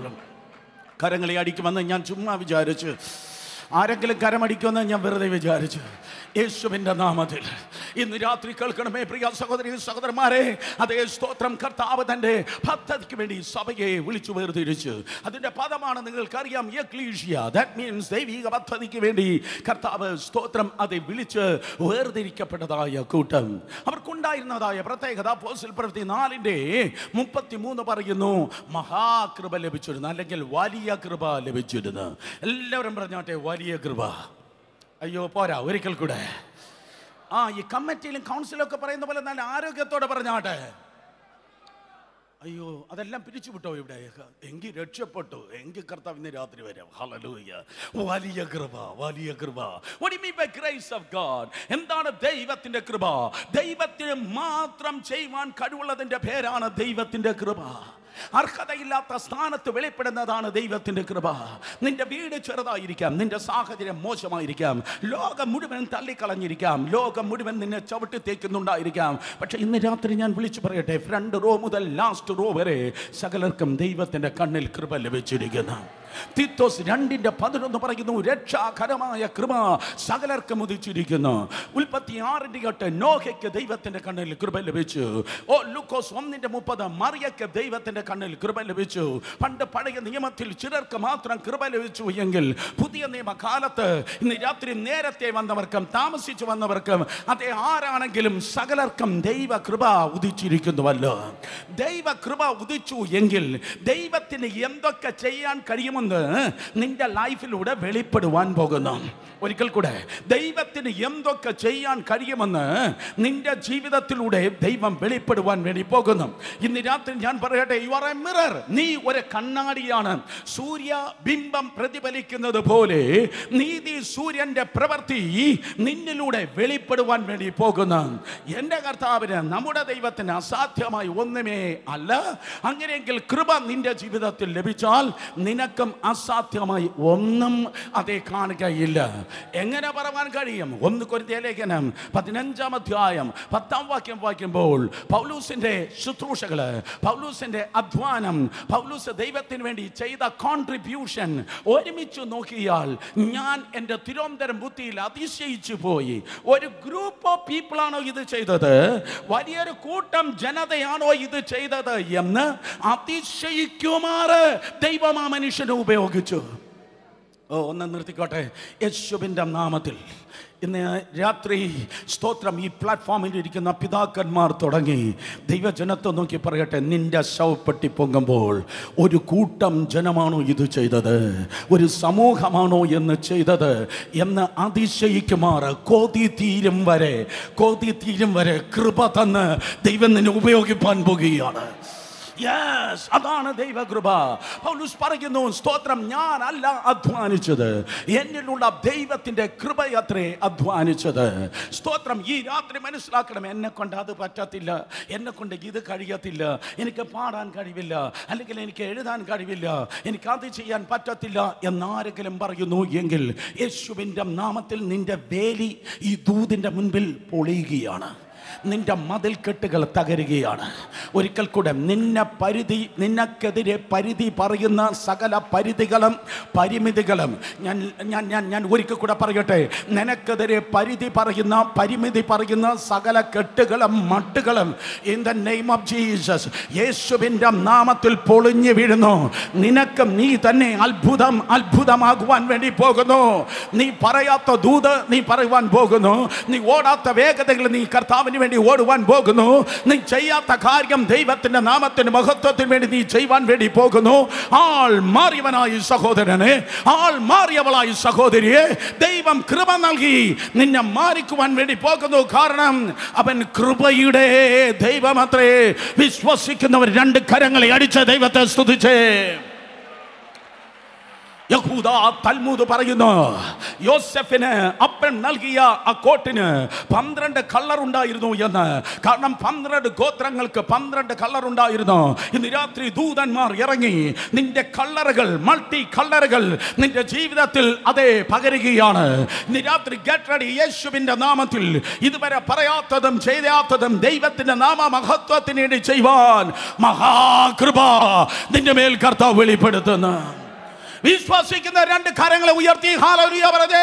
കരങ്ങളെ അടിക്കുമെന്ന് ഞാൻ ചുമ്മാ വിചാരിച്ചു ആരെങ്കിലും കരമടിക്കുമെന്ന് ഞാൻ വെറുതെ വിചാരിച്ചു യേശുവിൻ്റെ നാമത്തിൽ ഇന്ന് രാത്രി കേൾക്കണമേ പ്രിയ സഹോദരി സഹോദരന്മാരെ അതേ സ്തോത്രം കർത്താവ് തൻ്റെ പദ്ധതിക്ക് വേണ്ടി സഭയെ വിളിച്ചു വേർതിരിച്ച് അതിൻ്റെ പദമാണ് നിങ്ങൾക്കറിയാം എക്ലീഷ്യ ദാറ്റ് മീൻസ് ദൈവിക പദ്ധതിക്ക് വേണ്ടി കർത്താവ് സ്തോത്രം அதை വിളിച്ച് വേർതിരിക്കപ്പെട്ടതായ കൂട്ടം അവർക്കുണ്ടായിരുന്നതായ പ്രത്യേകത പോസിൽ പ്രവൃത്തി നാലിൻ്റെ മുപ്പത്തി മൂന്ന് പറയുന്നു മഹാകൃപ ലഭിച്ചിരുന്നു അല്ലെങ്കിൽ വലിയ കൃപ ലഭിച്ചിരുന്നു എല്ലാവരും പറഞ്ഞാട്ടെ വലിയ കൃപ അയ്യോ പോരാ ഒരിക്കൽ കൂടെ ആ ഈ കമ്മിറ്റിയിലും കൗൺസിലും ഒക്കെ പറയുന്ന പോലെ നല്ല ആരോഗ്യത്തോടെ പറഞ്ഞാട്ടെ അയ്യോ അതെല്ലാം പിരിച്ചു വിട്ടോ ഇവിടെ എങ്കിൽ രക്ഷപ്പെട്ടു എങ്കിൽ കർത്താവ് ഇന്ന് രാത്രി വരാം ഹല്ലേലൂയ വലിയ കൃപ വലിയ കൃപ What do you mean by grace of God? എന്താണ് ദൈവത്തിന്റെ കൃപ ദൈവത്തിന് മാത്രം ചെയ്യുവാൻ കഴിവുള്ളതിന്റെ പേരാണ് ദൈവത്തിന്റെ കൃപ അർഹതയില്ലാത്ത സ്ഥാനത്ത് വെളിപ്പെടുന്നതാണ് ദൈവത്തിന്റെ കൃപ നിന്റെ വീട് ചെറുതായിരിക്കാം നിന്റെ സാഹചര്യം മോശമായിരിക്കാം ലോകം മുഴുവൻ തള്ളിക്കളഞ്ഞിരിക്കാം ലോകം മുഴുവൻ നിന്നെ ചവിട്ടി തേക്കുന്നുണ്ടായിരിക്കാം പക്ഷെ ഇന്ന് രാത്രി ഞാൻ വിളിച്ചു പറയട്ടെ ഫ്രണ്ട് റോ മുതൽ ലാസ്റ്റ് റോ വരെ സകലർക്കും ദൈവത്തിന്റെ കണ്ണിൽ കൃപ ലഭിച്ചിരിക്കുന്നു തിത്തോസ് രണ്ടിന്റെ പതിനൊന്ന് പറയുന്നു രക്ഷാകരമായ കൃപ സകലർക്കും ഉദിച്ചിരിക്കുന്നു ഉൽപ്പത്തി ആറിന്റെ എട്ട് നോഹയ്ക്ക് ദൈവത്തിന്റെ കണ്ണിൽ കൃപ ലഭിച്ചു ഓ ലുക്കോസ് ഒന്നിന്റെ മുപ്പത് മറിയയ്ക്ക് ദൈവത്തിന്റെ കണ്ണിൽ കൃപ ലഭിച്ചു പണ്ട് പഴയ നിയമത്തിൽ ചിലർക്ക് മാത്രം കൃപ ലഭിച്ചു എങ്കിൽ പുതിയ നിയമകാലത്ത് ഇന്ന് രാത്രി നേരത്തെ വന്നവർക്കും താമസിച്ചു വന്നവർക്കും അതേ ആരാണെങ്കിലും സകലർക്കും ദൈവ കൃപ ഉദിച്ചിരിക്കുന്നുവല്ലോ ദൈവ കൃപ ഉദിച്ചു എങ്കിൽ ദൈവത്തിന് എന്തൊക്കെ ചെയ്യാൻ കഴിയുമെന്ന് നിന്റെ ലൈഫിലൂടെ വെളിപ്പെടുവാൻ പോകുന്നു ഒരിക്കൽ കൂടെ ദൈവത്തിന് എന്തൊക്കെ ചെയ്യാൻ കഴിയുമെന്ന് നിന്റെ ജീവിതത്തിലൂടെ ദൈവം വെളിപ്പെടുവാൻ വേണ്ടി പോകുന്നു ഇന്ന് രാത്രി ഞാൻ പറയട്ടെ യു ആർ എ മിറർ നീ ഒരു കണ്ണാടിയാണ് സൂര്യ ബിംബം പ്രതിഫലിക്കുന്നത് പോലെ നീതി സൂര്യന്റെ പ്രവൃത്തി നിന്നിലൂടെ വെളിപ്പെടുവാൻ വേണ്ടി പോകുന്നു എൻ്റെ കർത്താവിന് നമ്മുടെ ദൈവത്തിന് അസാധ്യമായി ഒന്നുമേ അല്ല അങ്ങനെയെങ്കിൽ കൃപ നിന്റെ ജീവിതത്തിൽ ലഭിച്ചാൽ നിനക്കും അസാധ്യമായി ഒന്നും അതേ കാണുകയില്ല എങ്ങനെ പറയാൻ കഴിയും ഒന്ന് കൊരിന്തിയ ലേഖനം പതിനഞ്ചാം അധ്യായം പത്താം വാക്യം വായിക്കുമ്പോൾ പൗലൂസിന്റെ ശുശ്രൂഷകള് പൗലൂസിന്റെ അധ്വാനം പൗലൂസ് ദൈവത്തിന് വേണ്ടി ചെയ്ത കോൺട്രിബ്യൂഷൻ ഒരുമിച്ച് നോക്കിയാൽ ഞാൻ എൻ്റെ തിരുവനന്തപുരം ബുദ്ധിയിൽ അതിശയിച്ചു പോയി ഒരു ഗ്രൂപ്പ് ഓഫ് പീപ്പിൾ ആണോ ഇത് ചെയ്തത് വലിയൊരു കൂട്ടം ജനതയാണോ ഇത് ചെയ്തത് എന്ന് അതിശയിക്കുമാറ് ദൈവം ആ മനുഷ്യനെ ഉപയോഗിച്ചു ഓ ഒന്ന് നിർത്തിക്കോട്ടെ യേശുവിൻ്റെ നാമത്തിൽ ഇന്ന് രാത്രി സ്തോത്രം ഈ പ്ലാറ്റ്ഫോമിൽ ഇരിക്കുന്ന പിതാക്കന്മാർ തുടങ്ങി ദൈവജനത്തെ നോക്കി പറയട്ടെ നിന്റെ ശവപ്പെട്ടി പൊങ്ങുമ്പോൾ ഒരു കൂട്ടം ജനമാണോ ഇത് ചെയ്തത് ഒരു സമൂഹമാണോ എന്ന് ചെയ്തത് എന്ന് അതിശയിക്കുമാറ് കോതി തീരും വരെ കോതി തീരും വരെ കൃപ തന്ന് ദൈവം നിന്നെ ഉപയോഗിപ്പാൻ പോകുകയാണ് യെസ് അതാണ് ദൈവകൃപ പൗലൂസ് പറയുന്നു സ്തോത്രം ഞാൻ അല്ല അധ്വാനിച്ചത് എന്നിലുള്ള ദൈവത്തിന്റെ കൃപയത്രേ അധ്വാനിച്ചത് സ്തോത്രം ഈ രാത്രി മനസ്സിലാക്കണം എന്നെ കൊണ്ട് അത് പറ്റത്തില്ല എന്നെ കൊണ്ട് ഇത് കഴിയത്തില്ല എനിക്ക് പാടാൻ കഴിവില്ല അല്ലെങ്കിൽ എനിക്ക് എഴുതാൻ കഴിവില്ല എനിക്ക് അത് ചെയ്യാൻ പറ്റത്തില്ല എന്നാരെങ്കിലും പറയുന്നു എങ്കിൽ യേശുവിൻ്റെ നാമത്തിൽ നിന്റെ വേലി ഈ ദൂതിൻ്റെ മുൻപിൽ പൊളിയുകയാണ് നിന്റെ മതിൽക്കെട്ടുകൾ തകരുകയാണ് ഒരിക്കൽ കൂടെ നിന്നെ പരിധി നിനക്കെതിരെ പരിധി പറയുന്ന സകല പരിധികളും പരിമിതികളും ഞാൻ ഞാൻ ഞാൻ ഞാൻ ഒരിക്കൽ കൂടെ പറയട്ടെ നിനക്കെതിരെ പരിധി പറയുന്ന പരിമിതി പറയുന്ന സകല കെട്ടുകളും മട്ടുകളും in the name of Jesus യേശുവിൻ്റെ നാമത്തിൽ പൊളിഞ്ഞു വീഴുന്നു നിനക്ക് നീ തന്നെ അത്ഭുതം അത്ഭുതമാകുവാൻ വേണ്ടി പോകുന്നു നീ പറയാത്ത ദൂത് നീ പറയുവാൻ പോകുന്നു നീ ഓടാത്ത വേഗതകൾ നീ കർത്താവിന് വേണ്ടി ഓടുവാൻ പോകുന്നു നീ ചെയ്യാത്ത കാര്യം ദൈവത്തിന്റെ നാമത്തിന് മഹത്വത്തിന് വേണ്ടി നീ ചെയ്യുവാൻ വേണ്ടി പോകുന്നു ആൾ മാറിയവനായി സഹോദരനെ ആൾ മാറിയവളായി സഹോദരിയെ ദൈവം കൃപ നൽകി നിന്നെ മാറിക്കുവാൻ വേണ്ടി പോകുന്നു കാരണം അവൻ കൃപയുടെ ദൈവമത്രേ വിശ്വസിക്കുന്നവർ രണ്ട് കരങ്ങളെ അടിച്ച ദൈവത്തെ സ്തുതിച്ചേ യഹൂദ തൽമൂദ് പറയുന്നു യോസെഫിന് അപ്പൻ നൽകിയ ആ കോട്ടിന് പന്ത്രണ്ട് കളർ ഉണ്ടായിരുന്നു എന്ന് കാരണം പന്ത്രണ്ട് ഗോത്രങ്ങൾക്ക് പന്ത്രണ്ട് കളർ ഉണ്ടായിരുന്നു ഇന്ന് രാത്രി ദൂതന്മാർ ഇറങ്ങി നിന്റെ കളറുകൾ മൾട്ടി കളറുകൾ നിന്റെ ജീവിതത്തിൽ അതേ പകരുകയാണ് ഇന്ന് രാത്രി ഗെറ്റ് റെഡി യേശുവിന്റെ നാമത്തിൽ ഇതുവരെ പറയാത്തതും ചെയ്യാത്തതും ദൈവത്തിന്റെ നാമ മഹത്വത്തിന് വേണ്ടി ചെയ്യുവാൻ മഹാകൃപ നിന്റെ മേൽ കർത്താവ് വെളിപ്പെടുത്തുന്നു വിശ്വസിക്കുന്ന രണ്ട് കരങ്ങളെ ഉയർത്തി ഹാലൂയ പറഞ്ഞേ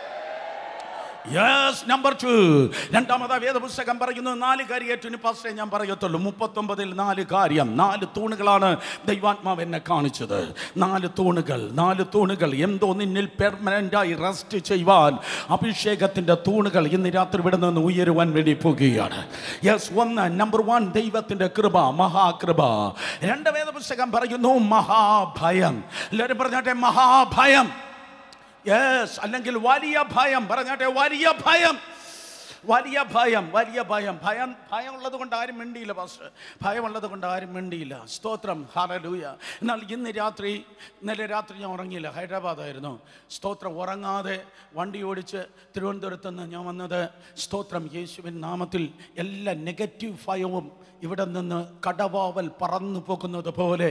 യെസ് നമ്പർ ടു രണ്ടാമത് വേദപുസ്തകം പറയുന്നു നാല് കാര്യേറ്റിന് പാസ്റ്റേ ഞാൻ പറയത്തുള്ളൂ മുപ്പത്തൊമ്പതിൽ നാല് കാര്യം നാല് തൂണുകളാണ് ദൈവാത്മാവ് എന്നെ കാണിച്ചത് നാല് തൂണുകൾ നാല് തൂണുകൾ എന്തോ നിന്നിൽ പെർമനൻ്റായി റെസ്റ്റ് ചെയ്യുവാൻ അഭിഷേകത്തിൻ്റെ തൂണുകൾ ഇന്ന് രാത്രി ഇവിടെ നിന്ന് ഉയരുവാൻ വേണ്ടി പോകുകയാണ് യെസ് ഒന്ന് നമ്പർ വൺ ദൈവത്തിൻ്റെ കൃപ മഹാകൃപ രണ്ട് വേദപുസ്തകം പറയുന്നു മഹാഭയം എല്ലാവരും പറഞ്ഞാട്ടെ മഹാഭയം യെസ് അല്ലെങ്കിൽ വലിയ ഭയം പറഞ്ഞാട്ടെ വലിയ ഭയം വലിയ ഭയം വലിയ ഭയം ഭയം ഭയം ഉള്ളത് കൊണ്ട് ആരും മിണ്ടിയില്ല പാസ്റ്റർ ഭയമുള്ളത് കൊണ്ട് ആരും മിണ്ടിയില്ല സ്തോത്രം ഹാലലൂയ എന്നാൽ ഇന്ന് രാത്രി ഇന്നലെ രാത്രി ഞാൻ ഉറങ്ങിയില്ല ഹൈദരാബാദായിരുന്നു സ്തോത്രം ഉറങ്ങാതെ വണ്ടി ഓടിച്ച് തിരുവനന്തപുരത്ത് നിന്ന് ഞാൻ വന്നത് സ്തോത്രം യേശുവിൻ നാമത്തിൽ എല്ലാ നെഗറ്റീവ് ഭയവും ഇവിടെ നിന്ന് കടവാവൽ പറന്നു പോകുന്നത് പോലെ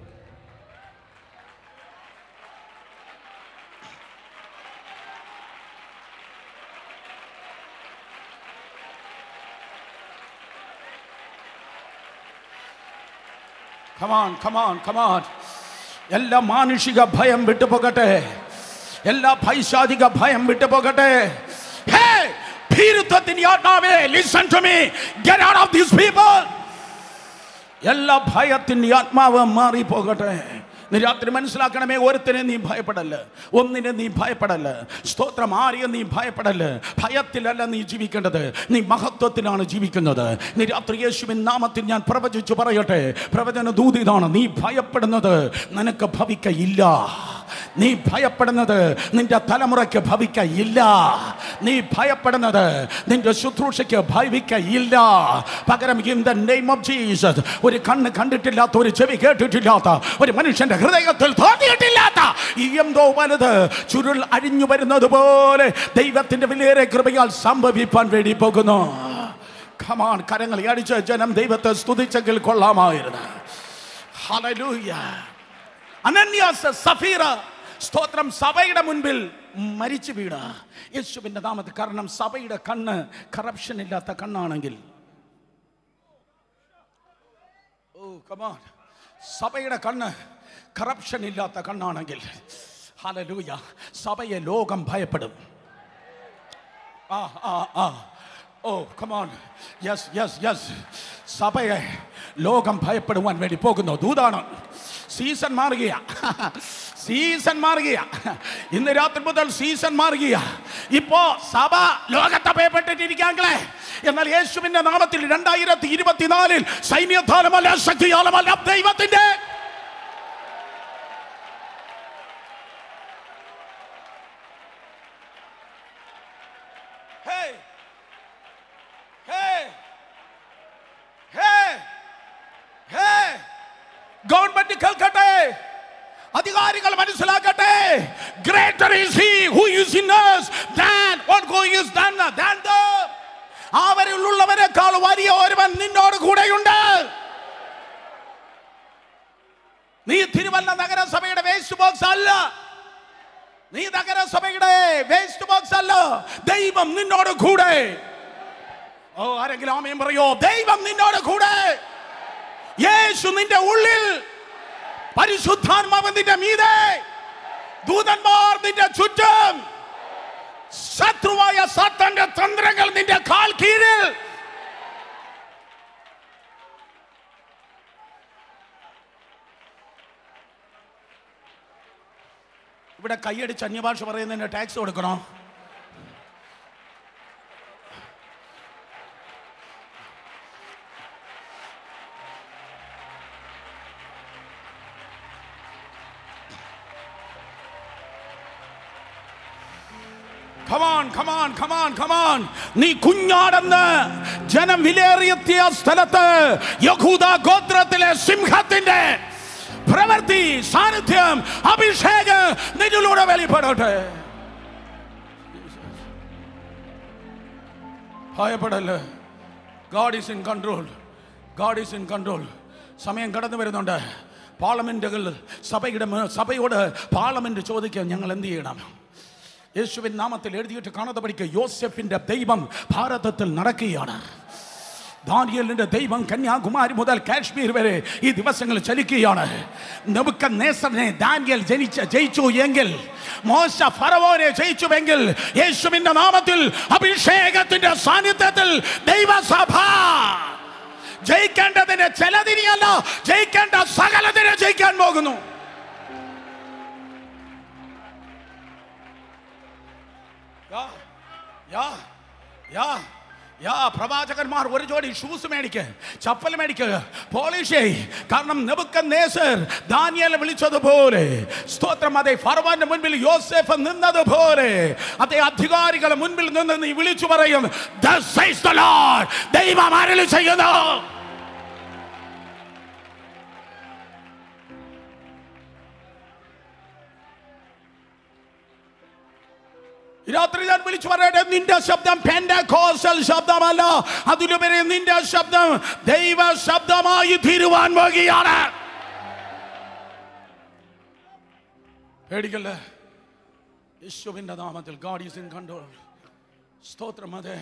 കമാൻ കമാൻ കമാൻ എല്ലാ മാനുഷിക ഭയം വിട്ടുപോകട്ടെ എല്ലാ പൈശാചിക ഭയം വിട്ടുപോകട്ടെ ഹേ ഭീരുത്വത്തിന് ആത്മാവേ listen to me get out of these people എല്ലാ ഭയത്തിൻ്റെ ആത്മാവ് മാറിപ്പോകട്ടെ നീ രാത്രി മനസ്സിലാക്കണമേ ഒരുത്തിനെ നീ ഭയപ്പെടല്ല ഒന്നിനെ നീ ഭയപ്പെടല്ല സ്തോത്രം ആരെയും നീ ഭയപ്പെടല്ല ഭയത്തിലല്ല നീ ജീവിക്കേണ്ടത് നീ മഹത്വത്തിലാണ് ജീവിക്കുന്നത് നീ രാത്രി യേശുവിൻ നാമത്തിൽ ഞാൻ പ്രവചിച്ചു പറയട്ടെ പ്രവചന ദൂതിതാണ് നീ ഭയപ്പെടുന്നത് നിനക്ക് ഭവിക്കയില്ല നീ ഭയപ്പെടുന്നത് നിന്റെ തലമുറയ്ക്ക് ഭവിക്കയില്ല നീ ഭയപ്പെടുന്നത് നിന്റെ ശുശ്രൂഷയ്ക്ക് ഭവിക്കയില്ല പകരം in the name of Jesus ഒരു കണ്ണ് കണ്ടിട്ടില്ലാത്ത ഒരു ചെവി കേട്ടിട്ടില്ലാത്ത ഒരു മനുഷ്യന്റെ ഹൃദയത്തിൽ തോന്നിയിട്ടില്ലാത്ത ഈ എന്തോ വലുത് ചുരുൾ അഴിഞ്ഞു വരുന്നത് പോലെ ദൈവത്തിന്റെ വിലയേറെ കൃപയാൽ സംഭവിപ്പാൻ വേണ്ടി പോകുന്നു ഖമാൻ കരങ്ങൾ അടിച്ച് ജനം ദൈവത്തെ സ്തുതിച്ചെങ്കിൽ കൊള്ളാമായിരുന്നു ഹല്ലേലൂയ അനന്യാസ് സഫീറ സ്തോത്രം സഭയുടെ മുൻപിൽ മരിച്ചു വീണ യേശുവിൻ്റെ നാമത്തിൽ കാരണം സഭയുടെ കണ്ണ് കറപ്ഷൻ ഇല്ലാത്ത കണ്ണാണെങ്കിൽ ഓ കമാൻ സഭയുടെ കണ്ണ് കറപ്ഷൻ ഇല്ലാത്ത കണ്ണാണെങ്കിൽ ഹലലൂയ സഭയെ ലോകം ഭയപ്പെടും ആ ആ ആ ഓ കമോൺ യെസ് യെസ് യെസ് സഭയെ ലോകം ഭയപ്പെടുവാൻ വേണ്ടി പോകുന്നു ദൂതാണ് സീസൺ മാറുകയാ സീസൺ മാറുകയാ ഇന്ന് രാത്രി മുതൽ സീസൺ മാറുകയാ ഇപ്പോ സഭ ലോകത്തെ ഭയപ്പെട്ടിട്ടിരിക്കാങ്ങളെ എന്നാൽ യേശുവിന്റെ നാമത്തിൽ രണ്ടായിരത്തി ഇരുപത്തിനാലിൽ സൈന്യത്താലമല്ല ശക്തിയാലമല്ല ദൈവത്തിന്റെ Hey! Hey! Hey! Hey! Government കേൾക്കട്ടെ അധികാരികൾ മനസ്സിലാക്കട്ടെ greater is he who is in us than what going is done than the അവരിലുള്ളവരെക്കാൾ വലിയ ഒരുവൻ നിന്നോട് കൂടെയുണ്ട് നീ തിരുവല്ല നഗരസഭയുടെ വേസ്റ്റ് ബോക്സ് അല്ല നീ നഗരസഭയുടെ വേസ്റ്റ് ബോക്സ് അല്ല ദൈവം നിന്നോട് കൂടെ ഓ ആരെങ്കിലും ആമയും പറയോ ദൈവം നിന്നോട് കൂടെ യേശു നിന്റെ ഉള്ളിൽ പരിശുദ്ധാത്മാവ് നിന്റെ മീതെ ദൂതന്മാർ നിന്റെ ചുറ്റും ശത്രുവായ സാത്താന്റെ തന്ത്രങ്ങൾ നിന്റെ കാൽ കീഴിൽ ഇവിടെ കൈയടിച്ച് അന്യഭാഷ പറയുന്നതിന് ടാക്സ് കൊടുക്കണോ Come on, come on, come on, come on. നീ കുഞ്ഞാടെന്ന് ജനം വിലയേറിയെത്തിയ സ്ഥലത്ത് യഹൂദ ഗോത്രത്തിലെ സിംഹത്തിന്റെ പ്രവൃത്തി സാന്നിധ്യം അഭിഷേകം നിന്നിലൂടെ വെളിപ്പെടട്ടെ ഭയപ്പെടല്ലേ God is in control God is in control സമയം കടന്നു വരുന്നുണ്ട് പാർലമെന്റുകൾ സഭയുടെ മേ- സഭയോട് പാർലമെന്റ് ചോദിക്കാൻ ഞങ്ങൾ എന്ത് ചെയ്യണം യേശുവിൻ നാമത്തിൽ എഴുതിയിട്ട് കാണാതെ പഠിക്കുക യോസെഫിന്റെ ദൈവം ഭാരതത്തിൽ നടക്കുകയാണ് ദാനിയലിന്റെ ദൈവം കന്യാകുമാരി മുതൽ കാശ്മീർ വരെ ഈ ദിവസങ്ങൾ ചലിക്കുകയാണ് നമുക്ക് നേസറിനെ ദാനിയൽ ജനിച്ച ജയിച്ചു എങ്കിൽ മോശ ഫറവോനെ ജയിച്ചുവെങ്കിൽ യേശുവിന്റെ നാമത്തിൽ അഭിഷേകത്തിന്റെ സാന്നിധ്യത്തിൽ ദൈവസഭ ജയിക്കേണ്ടതിന് ചിലതിനെയല്ല ജയിക്കേണ്ട സകലതിനെ ജയിക്കാൻ പോകുന്നു യാ, യാ, യാ, യാ, പ്രവാചകന്മാർ ഒരു ജോഡി ഷൂസ് മേടിക്ക് ചപ്പൽ മേടിക്ക് പോളിഷ് ചെയ്യ്. കാരണം നെബുക്കദ്നേസർ ദാനിയേലെ വിളിച്ചതുപോലെ സ്തോത്രം അതെ ഫർവാന്റെ മുൻപിൽ യോസെഫ് നിന്നതുപോലെ അതേ അധികാരികളെ മുൻപിൽ നിന്ന് നീ വിളിച്ചു പറയും "Thus says the Lord." ദൈവം അരുളി ചെയ്യുന്നു രാത്രി ഞാൻ വിളിച്ചു പറയട്ടെ നിന്റെ ശബ്ദം പെൻഡകോസ്റ്റൽ ശബ്ദമല്ല അതിലുപരി നിന്റെ ശബ്ദം ദൈവ ശബ്ദമായി തീരുവാൻ പോകുകയാണ് പേടിക്കല്ലേ യേശുവിന്റെ നാമത്തിൽ ഗാഡ് ഈസ് ഇൻ കൺട്രോൾ സ്തോത്രം അതെ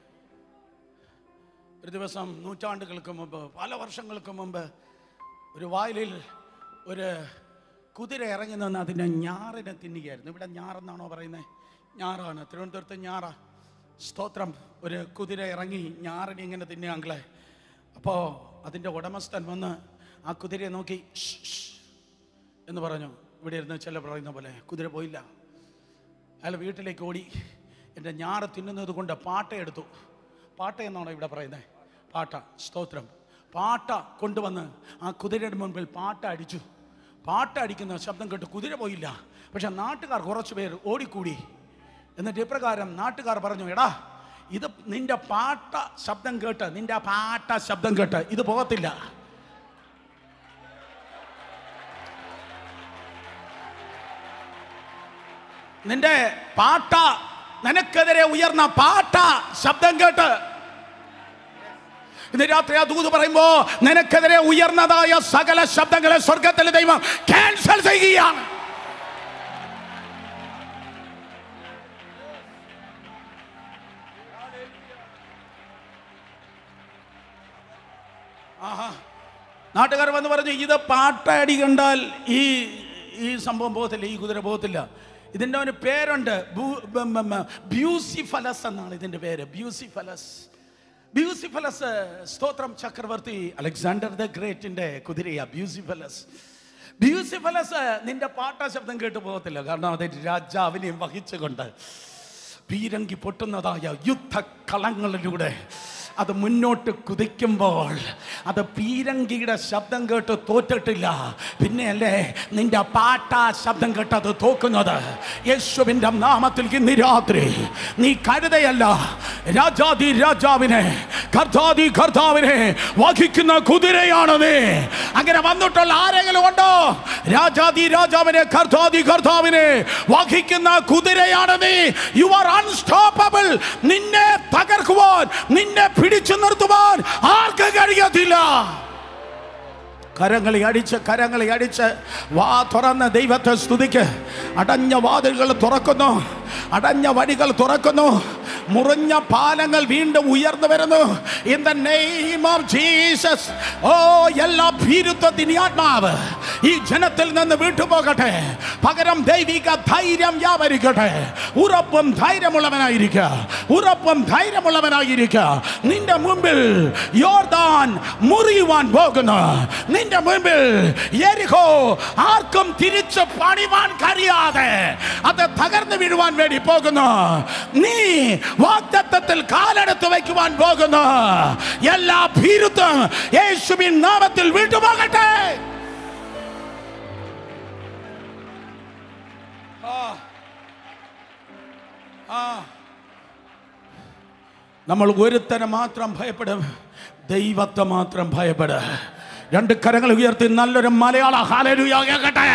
ഒരു ദിവസം നൂറ്റാണ്ടുകൾക്ക് മുമ്പ് പല വർഷങ്ങൾക്ക് മുമ്പ് ഒരു വയലിൽ ഒരു കുതിര ഇറങ്ങി നിന്ന് അതിൻ്റെ ഞാറിനെ തിന്നുകയായിരുന്നു ഇവിടെ ഞാറെന്നാണോ പറയുന്നത് ഞാറാണ് തിരുവനന്തപുരത്ത് ഞാറ സ്തോത്രം ഒരു കുതിര ഇറങ്ങി ഞാറിനെ ഇങ്ങനെ തിന്നുകയാങ്കളെ അപ്പോൾ അതിൻ്റെ ഉടമസ്ഥൻ വന്ന് ആ കുതിരയെ നോക്കി "ഷ്, ഷ്" എന്ന് പറഞ്ഞു ഇവിടെ ഇരുന്ന് ചില പറയുന്ന പോലെ കുതിര പോയില്ല അയാൾ വീട്ടിലേക്ക് ഓടി എൻ്റെ ഞാറ് തിന്നുന്നത് കൊണ്ട് പാട്ട എടുത്തു പാട്ട എന്നാണോ ഇവിടെ പറയുന്നത് പാട്ട സ്തോത്രം പാട്ട കൊണ്ടുവന്ന് ആ കുതിരയുടെ മുൻപിൽ പാട്ട അടിച്ചു പാട്ട അടിക്കുന്ന ശബ്ദം കേട്ട് കുതിര പോയില്ല പക്ഷെ നാട്ടുകാർ കുറച്ച് പേർ ഓടിക്കൂടി എന്നിട്ട് ഇപ്രകാരം നാട്ടുകാർ പറഞ്ഞു എടാ ഇത് നിന്റെ പാട്ട ശബ്ദം കേട്ട് നിന്റെ പാട്ട ശബ്ദം കേട്ട് ഇത് പോകത്തില്ല നിന്റെ പാട്ട നിനക്കെതിരെ ഉയർന്ന പാട്ട ശബ്ദം കേട്ട് ഇന്ന് രാത്രി ആ ദൂത് പറയുമ്പോ നിനക്കെതിരെ ഉയർന്നതായ സകല ശബ്ദങ്ങളെ സ്വർഗത്തിലെ ദൈവം ക്യാൻസൽ ചെയ്യുകയാണ് ആഹാ നാട്ടുകാർ വന്ന് പറഞ്ഞു ഇത് പാട്ടടി കണ്ടാൽ ഈ ഈ സംഭവം പോകത്തില്ല ഈ കുതിര പോകത്തില്ല ഇതിൻ്റെ ഒരു പേരുണ്ട് ബൂ- ബ- ബ- ബ- ബ്യൂസിഫലസ് എന്നാണ് ഇതിൻ്റെ പേര് ബ്യൂസിഫലസ് ബ്യൂസിഫലസ് സ്തോത്രം ചക്രവർത്തി അലക്സാണ്ടർ ദ ഗ്രേറ്റിന്റെ കുതിരയാ ബ്യൂസിഫലസ് ബ്യൂസിഫലസ് നിന്റെ പാട്ട ശബ്ദം കേട്ടു പോകത്തില്ല കാരണം അത് രാജാവിനെയും വഹിച്ചുകൊണ്ട് പീരങ്കി പൊട്ടുന്നതായ യുദ്ധക്കളങ്ങളിലൂടെ അത് മുന്നോട്ട് കുതിക്കുമ്പോൾ അത് പീരങ്കിയുടെ ശബ്ദം കേട്ട് തോറ്റിട്ടില്ല പിന്നെയല്ലേ നിന്റെ പാട്ട ശബ്ദം കേട്ട് അത് തോക്കുന്നത് യേശുവിൻ്റെ നാമത്തിൽ ഇന്ന് രാത്രി നീ കരുതയല്ല രാജാതി രാജാവിനെ കർത്താതി കർത്താവിനെ വഹിക്കുന്ന കുതിരയാണ് നീ അങ്ങനെ വന്നിട്ടുള്ള ആരെ ആരെങ്കിലും ഉണ്ടോ രാജാതി രാജാവിനെ കർത്താതി കർത്താവിനെ വഹിക്കുന്ന കുതിരയാണ് നീ യു ആർ അൺസ്റ്റോപ്പബിൾ നിന്നെ തകർക്കുവാൻ നിന്നെ പിടിച്ചു നിർത്തുവാൻ ആർക്ക് കഴിയത്തില്ല കരങ്ങളെ അടിച്ച് കരങ്ങളെ അടിച്ച് വാ തുറന്ന് ദൈവത്തെ സ്തുതിക്ക് അടഞ്ഞ വാതിലുകൾ തുറക്കുന്നു അടഞ്ഞ വഴികൾ തുറക്കുന്നു മുറിഞ്ഞ പാലങ്ങൾ വീണ്ടും ഉയർന്നു വരുന്നു in the name of Jesus ഓ എല്ലാ ഭീരുത്വത്തിന് ആത്മാവ് ഈ ജനത്തിൽ നിന്ന് വിട്ടുപോകട്ടെ പകരം ദൈവിക ധൈര്യം വ്യാപരിക്കട്ടെ ഉറപ്പും ധൈര്യമുള്ളവനായിരിക്കുക ഉറപ്പും ധൈര്യമുള്ളവനായിരിക്കുക നിന്റെ മുമ്പിൽ യോർദാൻ മുറിയുവാൻ പോകുന്നു നിന്റെ മുമ്പിൽ എരിഹോ ആർക്കും തിരിച്ച് പണിവാൻ കഴിയാതെ അത് തകർന്നു വീഴുവാൻ വേണ്ടി പോകുന്നു നീ വാഗ്ദത്തത്തിൽ കാലെടുത്ത് വയ്ക്കുവാൻ പോകുന്നു എല്ലാ ഭീരുത്വം യേശുവിൻ നാമത്തിൽ വിട്ടുപോകട്ടെ ആ. ആ. നമ്മൾ ഒരുത്തനെ മാത്രം ഭയപ്പെടും ദൈവത്തെ മാത്രം ഭയപ്പെടുക രണ്ട് കരങ്ങൾ ഉയർത്തി നല്ലൊരു മലയാള ഹാലരുയ കേൾക്കട്ടെ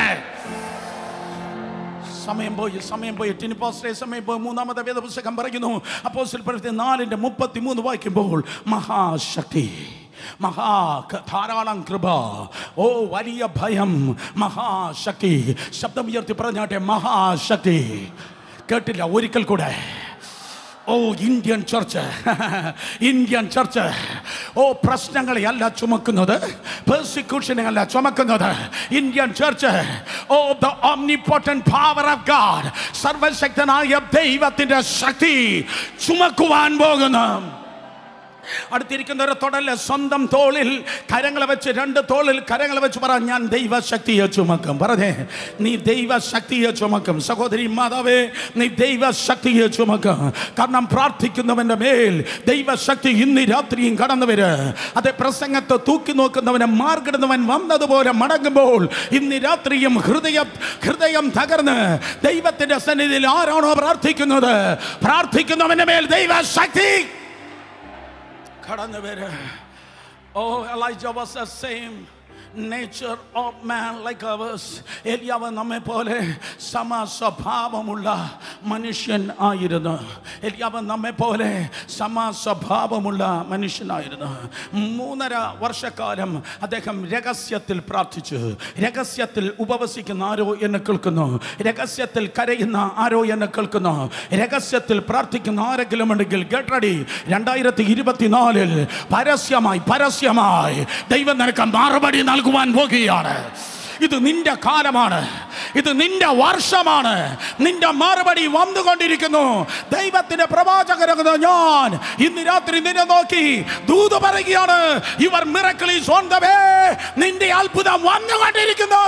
സമയം പോയി സമയം പോയി ടിനിപ്പോസ്റ്റേ സമയം പോയി മൂന്നാമത്തെ വേദപുസ്തകം പറയുന്നു അപ്പോസ്റ്റൽ പ്രവൃത്തി നാലിൻ്റെ മുപ്പത്തി മൂന്ന് വായിക്കുമ്പോൾ മഹാശക്തി മഹാ ക- ധാരാളം കൃപ ഓ വലിയ ഭയം മഹാശക്തി ശബ്ദം ഉയർത്തി പറഞ്ഞാട്ടെ മഹാശക്തി കേട്ടില്ല ഒരിക്കൽ കൂടെ ഓ ഇന്ത്യൻ ചർച്ച് ഇന്ത്യൻ ചർച്ച് ഓ പ്രശ്നങ്ങളെ അല്ല ചുമക്കുന്നത് പെർസിക്യൂഷനെ അല്ല ചുമക്കുന്നത് ഇന്ത്യൻ ചർച്ച് ഓ the omnipotent power of God സർവശക്തനായ ദൈവത്തിന്റെ ശക്തി ചുമക്കുവാൻ പോകുന്നു അടുത്തിരിക്കുന്നവരെ തൊടല് സ്വന്തം തോളിൽ കരങ്ങളെ വെച്ച് രണ്ട് തോളിൽ കരങ്ങളെ വെച്ച് പറ ഞാൻ ദൈവശക്തിയെ ചുമക്കും പറഞ്ഞേ നീ ദൈവശക്തിയെ ചുമക്കും സഹോദരി മാതാവേ നീ ദൈവശക്തിയെ ചുമക്കും കാരണം പ്രാർത്ഥിക്കുന്നവന്റെ മേൽ ദൈവശക്തി ഇന്ന് രാത്രിയും കടന്നു വര് അതേ പ്രസംഗത്തെ തൂക്കി നോക്കുന്നവനെ മാർഗിടുന്നവൻ വന്നതുപോലെ മടങ്ങുമ്പോൾ ഇന്ന് രാത്രിയും ഹൃദയം ഹൃദയം തകർന്ന് ദൈവത്തിന്റെ സന്നിധിയിൽ ആരാണോ പ്രാർത്ഥിക്കുന്നത് പ്രാർത്ഥിക്കുന്നവന്റെ മേൽ ദൈവശക്തി കടന്നു വര് ഓ Elijah was the same nature of man like ours എലിയാവ് നമ്മെ പോലെ സമ സ്വഭാവമുള്ള മനുഷ്യൻ ആയിരുന്നു എലിയാവ് നമ്മെ പോലെ സമ സ്വഭാവമുള്ള മനുഷ്യനായിരുന്നു മൂന്നര വർഷക്കാലം അദ്ദേഹം രഹസ്യത്തിൽ പ്രാർത്ഥിച്ചു രഹസ്യത്തിൽ ഉപവസിക്കുന്ന ആരോ എന്നെ കേൾക്കുന്നു രഹസ്യത്തിൽ കരയുന്ന ആരോ എന്നെ കേൾക്കുന്നു രഹസ്യത്തിൽ പ്രാർത്ഥിക്കുന്ന ആരെങ്കിലും ഉണ്ടെങ്കിൽ ഗെറ്റ് റെഡി രണ്ടായിരത്തി ഇരുപത്തിനാലിൽ പരസ്യമായി പരസ്യമായി ദൈവം നിനക്ക് മറുപടി നൽകുവാൻ പോകുകയാണ് ഇത് നിന്റെ കാലമാണ് ഇത് നിന്റെ വർഷമാണ് നിന്റെ മറുപടി വന്നുകൊണ്ടിരിക്കുന്നു ദൈവത്തിന്റെ പ്രവാചകരെന്ന് ഞാൻ ഇന്ന് രാത്രി നിന്നെ നോക്കി ദൂത് പറയുകയാണ് ഇവർ മിറക്കിളീസ് ഓൺ ദ വേ നിന്റെ അത്ഭുതം വന്നുകൊണ്ടിരിക്കുന്നു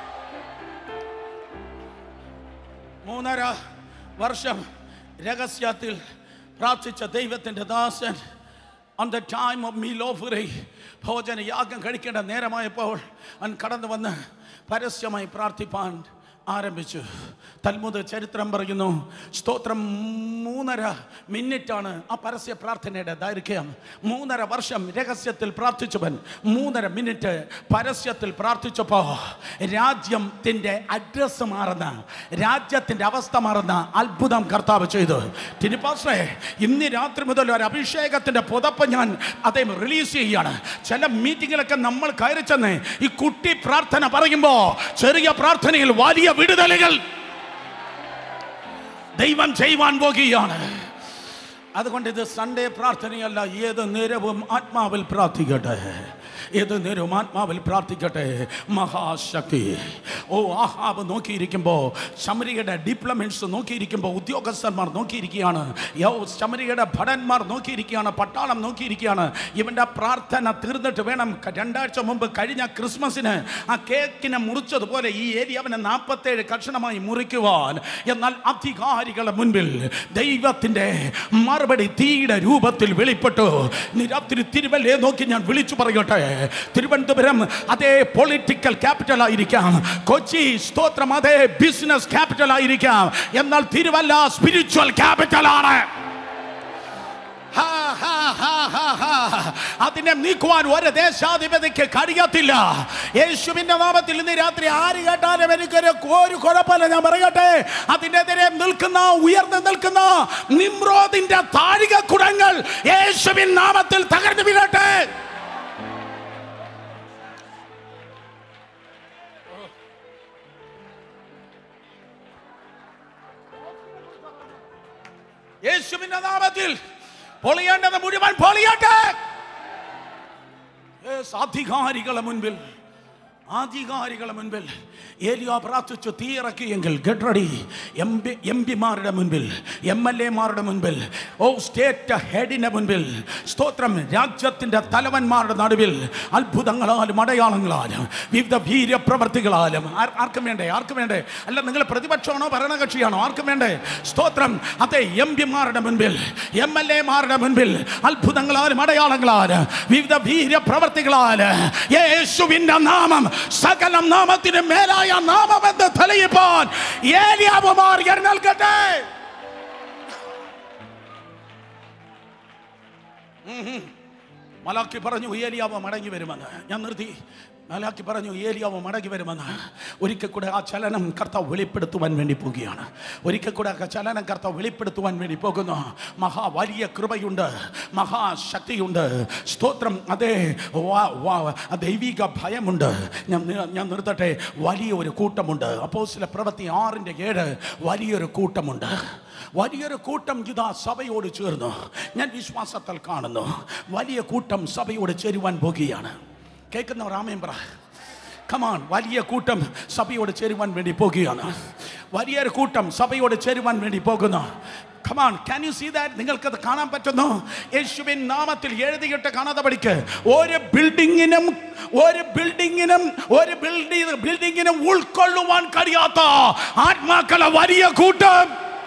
മൂന്നര വർഷം രഹസ്യത്തിൽ പ്രാർത്ഥിച്ച ദൈവത്തിൻ്റെ ദാസൻ ഓൺ ദ ടൈം ഓഫ് മീ ലോഫുറൈ ഭോജന യാഗം കഴിക്കേണ്ട നേരമായപ്പോൾ അവൻ കടന്നു വന്ന് പരസ്യമായി പ്രാർത്ഥിപ്പാൻ ആരംഭിച്ചു തൽമുത് ചരിത്രം പറയുന്നു സ്തോത്രം മൂന്നര മിനിറ്റാണ് ആ പരസ്യ പ്രാർത്ഥനയുടെ ദൈർഘ്യം മൂന്നര വർഷം രഹസ്യത്തിൽ പ്രാർത്ഥിച്ചവൻ മൂന്നര മിനിറ്റ് പരസ്യത്തിൽ പ്രാർത്ഥിച്ചപ്പോൾ രാജ്യത്തിൻ്റെ അഡ്രസ്സ് മാറുന്ന രാജ്യത്തിൻ്റെ അവസ്ഥ മാറുന്ന അത്ഭുതം കർത്താവ് ചെയ്തു ടിനിപ്പാസ്രേ ഇന്ന് രാത്രി മുതൽ ഒരു അഭിഷേകത്തിൻ്റെ പുതപ്പ് ഞാൻ അദ്ദേഹം റിലീസ് ചെയ്യുകയാണ് ചില മീറ്റിങ്ങിലൊക്കെ നമ്മൾ കയറി ചെന്ന് ഈ കുട്ടി പ്രാർത്ഥന പറയുമ്പോൾ ചെറിയ പ്രാർത്ഥനയിൽ വലിയ വിടുതലുകൾ ദൈവം ചെയ്യുവാൻ പോകുകയാണ് അതുകൊണ്ട് ഇത് സൺഡേ പ്രാർത്ഥനയല്ല ഏത് നേരവും ആത്മാവിൽ പ്രാർത്ഥിക്കട്ടെ ഏത് നേരവും ആത്മാവിൽ പ്രാർത്ഥിക്കട്ടെ മഹാശക്തി ഓ ആഹാബ് നോക്കിയിരിക്കുമ്പോൾ ശമരിയുടെ ഡിപ്ലോമെൻറ്റ്സ് നോക്കിയിരിക്കുമ്പോൾ ഉദ്യോഗസ്ഥന്മാർ നോക്കിയിരിക്കുകയാണ് യോ ശമരിയുടെ ഭടന്മാർ നോക്കിയിരിക്കുകയാണ് പട്ടാളം നോക്കിയിരിക്കുകയാണ് ഇവൻ്റെ പ്രാർത്ഥന തീർന്നിട്ട് വേണം ക- രണ്ടാഴ്ച മുമ്പ് കഴിഞ്ഞ ക്രിസ്മസിന് ആ കേക്കിനെ മുറിച്ചതുപോലെ ഈ ഏരിയവനെ നാൽപ്പത്തേഴ് കഷണമായി മുറിക്കുവാൻ എന്നാൽ അധികാരികളുടെ മുൻപിൽ ദൈവത്തിൻ്റെ മറുപടി തീയുടെ രൂപത്തിൽ വെളിപ്പെട്ടു ഇന്ന് രാത്രി തിരുവല്ലേ നോക്കി ഞാൻ വിളിച്ചു പറയട്ടെ തിരുവനന്തപുരം അതേ പൊളിറ്റിക്കൽ ക്യാപിറ്റൽ ആയിരിക്കാം കൊച്ചി സ്തോത്രം അതേ ബിസിനസ് ക്യാപിറ്റൽ ആയിരിക്കാം എന്നാൽ തിരുവല്ല സ്പിരിച്വൽ ക്യാപിറ്റൽ ആണ് ഹാ, ഹാ, ഹാ, ഹാ, ഹാ. അതിനെ നീക്കുവാൻ ഒരു ദേശാധിപതിക്ക് കഴിയത്തില്ല യേശുവിന്റെ നാമത്തിൽ ഇന്ന് രാത്രി ആര് കേട്ടാലും എനിക്കൊരു ഒരു കുഴപ്പമില്ല ഞാൻ പറയട്ടെ അതിനെതിരെ നിൽക്കുന്ന ഉയർന്നു നിൽക്കുന്ന നിമ്രോദിന്റെ താഴിക കുടങ്ങൾ യേശുവിൻ നാമത്തിൽ തകർന്നു വീഴട്ടെ യേശുവിന്റെ നാമത്തിൽ പൊളിയേണ്ടത് മുഴുവൻ പൊളിയട്ടെ യേസ്, അധികാരികളെ മുൻപിൽ അധികാരികളെ മുൻപിൽ ഏലിയ പ്രാർത്ഥിച്ചു തീയിറക്കിയെങ്കിൽ get ready M P M പിമാരുടെ മുൻപിൽ എം എൽ എമാരുടെ മുൻപിൽ ഓ സ്റ്റേറ്റ് ഹെഡിന്റെ മുൻപിൽ സ്തോത്രം രാജ്യത്തിന്റെ തലവന്മാരുടെ നടുവിൽ അത്ഭുതങ്ങളാലും അടയാളങ്ങളാലും വിവിധ വീര്യപ്രവർത്തികളാലും ആർ- ആർക്കും വേണ്ടേ ആർക്കും വേണ്ടേ അല്ല നിങ്ങൾ പ്രതിപക്ഷമാണോ ഭരണകക്ഷിയാണോ ആർക്കും വേണ്ടേ സ്തോത്രം അതെ എം പിമാരുടെ മുൻപിൽ എം എൽ എമാരുടെ മുൻപിൽ അത്ഭുതങ്ങളാലും അടയാളങ്ങളാലും വിവിധ വീര്യപ്രവർത്തികളാല് യേശുവിന്റെ നാമം സകല നാമത്തിന് മേലായ നാമം എന്ന് തെളിയിപ്പാൻ ഏലിയാവുമാർ എഴുന്നേൽക്കട്ടെ മലാക്കി പറഞ്ഞു ഏലിയാവ് മടങ്ങി വരുമെന്ന് ഞാൻ നിർത്തി മലാക്കി പറഞ്ഞു ഏലിയാവ് മടങ്ങി വരുമെന്ന് ഒരിക്കൽ കൂടെ ആ ചലനം കർത്താവ് വെളിപ്പെടുത്തുവാൻ വേണ്ടി പോകുകയാണ് ഒരിക്കൽ കൂടെ ആ ചലനം കർത്താവ് വെളിപ്പെടുത്തുവാൻ വേണ്ടി പോകുന്നു മഹാ വലിയ കൃപയുണ്ട് മഹാശക്തിയുണ്ട് സ്തോത്രം അതേ വാ- വാ- ദൈവിക ഭയമുണ്ട് ഞാൻ നി- ഞാൻ നിർത്തട്ടെ വലിയൊരു കൂട്ടമുണ്ട് അപ്പോൾ ചില പ്രവൃത്തി ആറിൻ്റെ ഏഴ് വലിയൊരു കൂട്ടമുണ്ട് വലിയൊരു കൂട്ടം ഇതാ സഭയോട് ചേർന്നു ഞാൻ വിശ്വാസത്താൽ കാണുന്നു വലിയ കൂട്ടം സഭയോട് ചേരുവാൻ പോകുകയാണ് കേൾക്കുന്നവർ ആമയും പറ കമാൺ വലിയ കൂട്ടം സഭയോട് ചേരുവാൻ വേണ്ടി പോകുകയാണ് വലിയൊരു കൂട്ടം സഭയോട് ചേരുവാൻ വേണ്ടി പോകുന്നു come on can you see that നിങ്ങൾക്കത് കാണാൻ പറ്റുന്നു യേശുവിൻ നാമത്തിൽ എഴുതിയിട്ട് കാണാതെ പഠിക്ക് ഒരു ബിൽഡിങ്ങിനും ഒരു ബിൽഡിങ്ങിനും ഒരു ബിൽഡിംഗ് ബിൽഡിങ്ങിനും ഉൾക്കൊള്ളുവാൻ കഴിയാത്ത ആത്മാക്കളെ വലിയ കൂട്ടം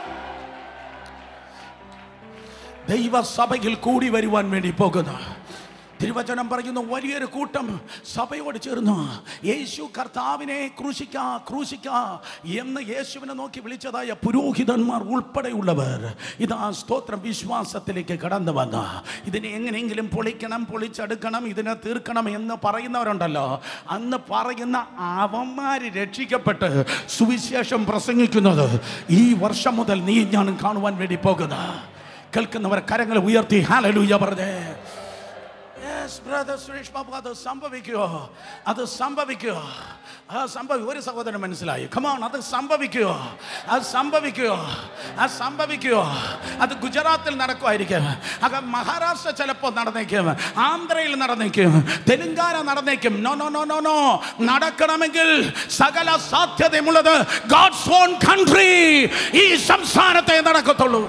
ദൈവസഭയിൽ കൂടി വരുവാൻ വേണ്ടി പോകുന്നു തിരുവചനം പറയുന്നു വലിയൊരു കൂട്ടം സഭയോട് ചേർന്നു യേശു കർത്താവിനെ ക്രൂശിക്ക ക്രൂശിക്ക എന്ന് യേശുവിനെ നോക്കി വിളിച്ചതായ പുരോഹിതന്മാർ ഉൾപ്പെടെയുള്ളവർ ഇതാ സ്തോത്രം വിശ്വാസത്തിലേക്ക് കടന്നു വന്ന ഇതിനെ എങ്ങനെയെങ്കിലും പൊളിക്കണം പൊളിച്ചെടുക്കണം ഇതിനെ തീർക്കണം എന്ന് പറയുന്നവരുണ്ടല്ലോ അന്ന് പറയുന്ന അവന്മാര് രക്ഷിക്കപ്പെട്ട് സുവിശേഷം പ്രസംഗിക്കുന്നത് ഈ വർഷം മുതൽ നീ ഞാനും കാണുവാൻ വേണ്ടി പോകുന്ന കേൾക്കുന്നവർ കരങ്ങൾ ഉയർത്തി ഹാലലൂയ പറഞ്ഞേ യെസ് ബ്രദർ സുരേഷ് ബാബു അത് സംഭവിക്കുമോ അത് സംഭവിക്കുമോ ആ സംഭവി ഒരു സഹോദരൻ മനസ്സിലായി കമോൺ അത് സംഭവിക്കുമോ അത് സംഭവിക്കുമോ അത് സംഭവിക്കുമോ അത് ഗുജറാത്തിൽ നടക്കുമായിരിക്കും അത് മഹാരാഷ്ട്ര ചിലപ്പോൾ നടന്നേക്കും ആന്ധ്രയിൽ നടന്നേക്കും തെലുങ്കാന നടന്നേക്കും no no no no no നടക്കണമെങ്കിൽ സകല സാധ്യതയുമുള്ളത് ഗോഡ്സ് ഓൺ കൺട്രി ഈ സംസ്ഥാനത്തെ നടക്കത്തുള്ളൂ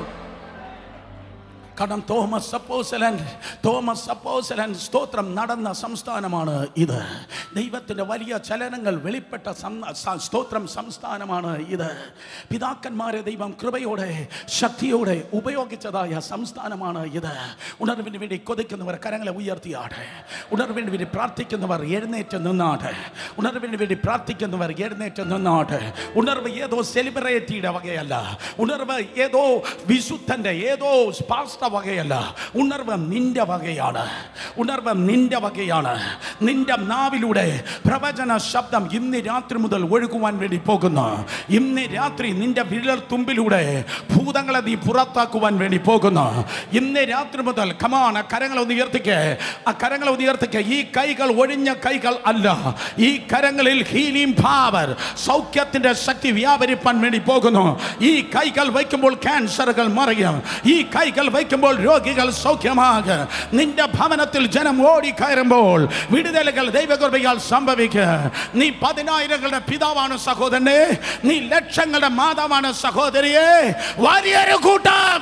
കാരണം തോമസ് അപ്പോസലൻ തോമസ് അപ്പോസലൻ സ്തോത്രം നടന്ന സംസ്ഥാനമാണ് ഇത് ദൈവത്തിൻ്റെ വലിയ ചലനങ്ങൾ വെളിപ്പെട്ട സം- സ- സ്തോത്രം സംസ്ഥാനമാണ് ഇത് പിതാക്കന്മാരെ ദൈവം കൃപയോടെ ശക്തിയോടെ ഉപയോഗിച്ചതായ സംസ്ഥാനമാണ് ഇത് ഉണർവിന് വേണ്ടി കൊതിക്കുന്നവർ കരങ്ങളെ ഉയർത്തിയാട്ടെ ഉണർവിന് വേണ്ടി പ്രാർത്ഥിക്കുന്നവർ എഴുന്നേറ്റ് നിന്നാട്ടെ ഉണർവിന് വേണ്ടി പ്രാർത്ഥിക്കുന്നവർ എഴുന്നേറ്റ് നിന്നാട്ടെ ഉണർവ് ഏതോ സെലിബ്രിറ്റിയുടെ വകയല്ല ഉണർവ് ഏതോ വിശുദ്ധന്റെ ഏതോ പാസ്റ്റ വകയല്ല ഉണർവ് നിന്റെ വകയാണ് ഉണർവ് നിന്റെ വകയാണ് നിന്റെ നാവിലൂടെ പ്രവചന ശബ്ദം ഇന്ന് രാത്രി മുതൽ ഒഴുകുവാൻ വേണ്ടി പോകുന്നു ഇന്ന് രാത്രി നിന്റെ വിരൽ തുമ്പിലൂടെ ഭൂതങ്ങളെ നീ പുറത്താക്കുവാൻ വേണ്ടി പോകുന്നു ഇന്ന് രാത്രി മുതൽ കമാണ് കരങ്ങൾ ഒന്ന് ഉയർത്തിക്ക് ആ കരങ്ങൾ ഒന്ന് ഉയർത്തിക്ക് ഈ കൈകൾ ഒഴിഞ്ഞ കൈകൾ അല്ല ഈ കരങ്ങളിൽ ഹീലിംഗ് പവർ സൗഖ്യത്തിന്റെ ശക്തി വ്യാപരിപ്പാൻ വേണ്ടി പോകുന്നു ഈ കൈകൾ വയ്ക്കുമ്പോൾ ക്യാൻസറുകൾ മറിയും ഈ കൈകൾ വയ്ക്കുമ്പോൾ രോഗികൾ സൗഖ്യമാകും നിന്റെ ഭവനത്തിൽ ജനം ഓടി കയറുമ്പോൾ വിടുതലുകൾ ദൈവകൃപയാൽ സംഭവിക്കുക നീ പതിനായിരങ്ങളുടെ പിതാവാണ് സഹോദരനെ നീ ലക്ഷങ്ങളുടെ മാതാവാണ് സഹോദരിയെ വലിയൊരു കൂട്ടം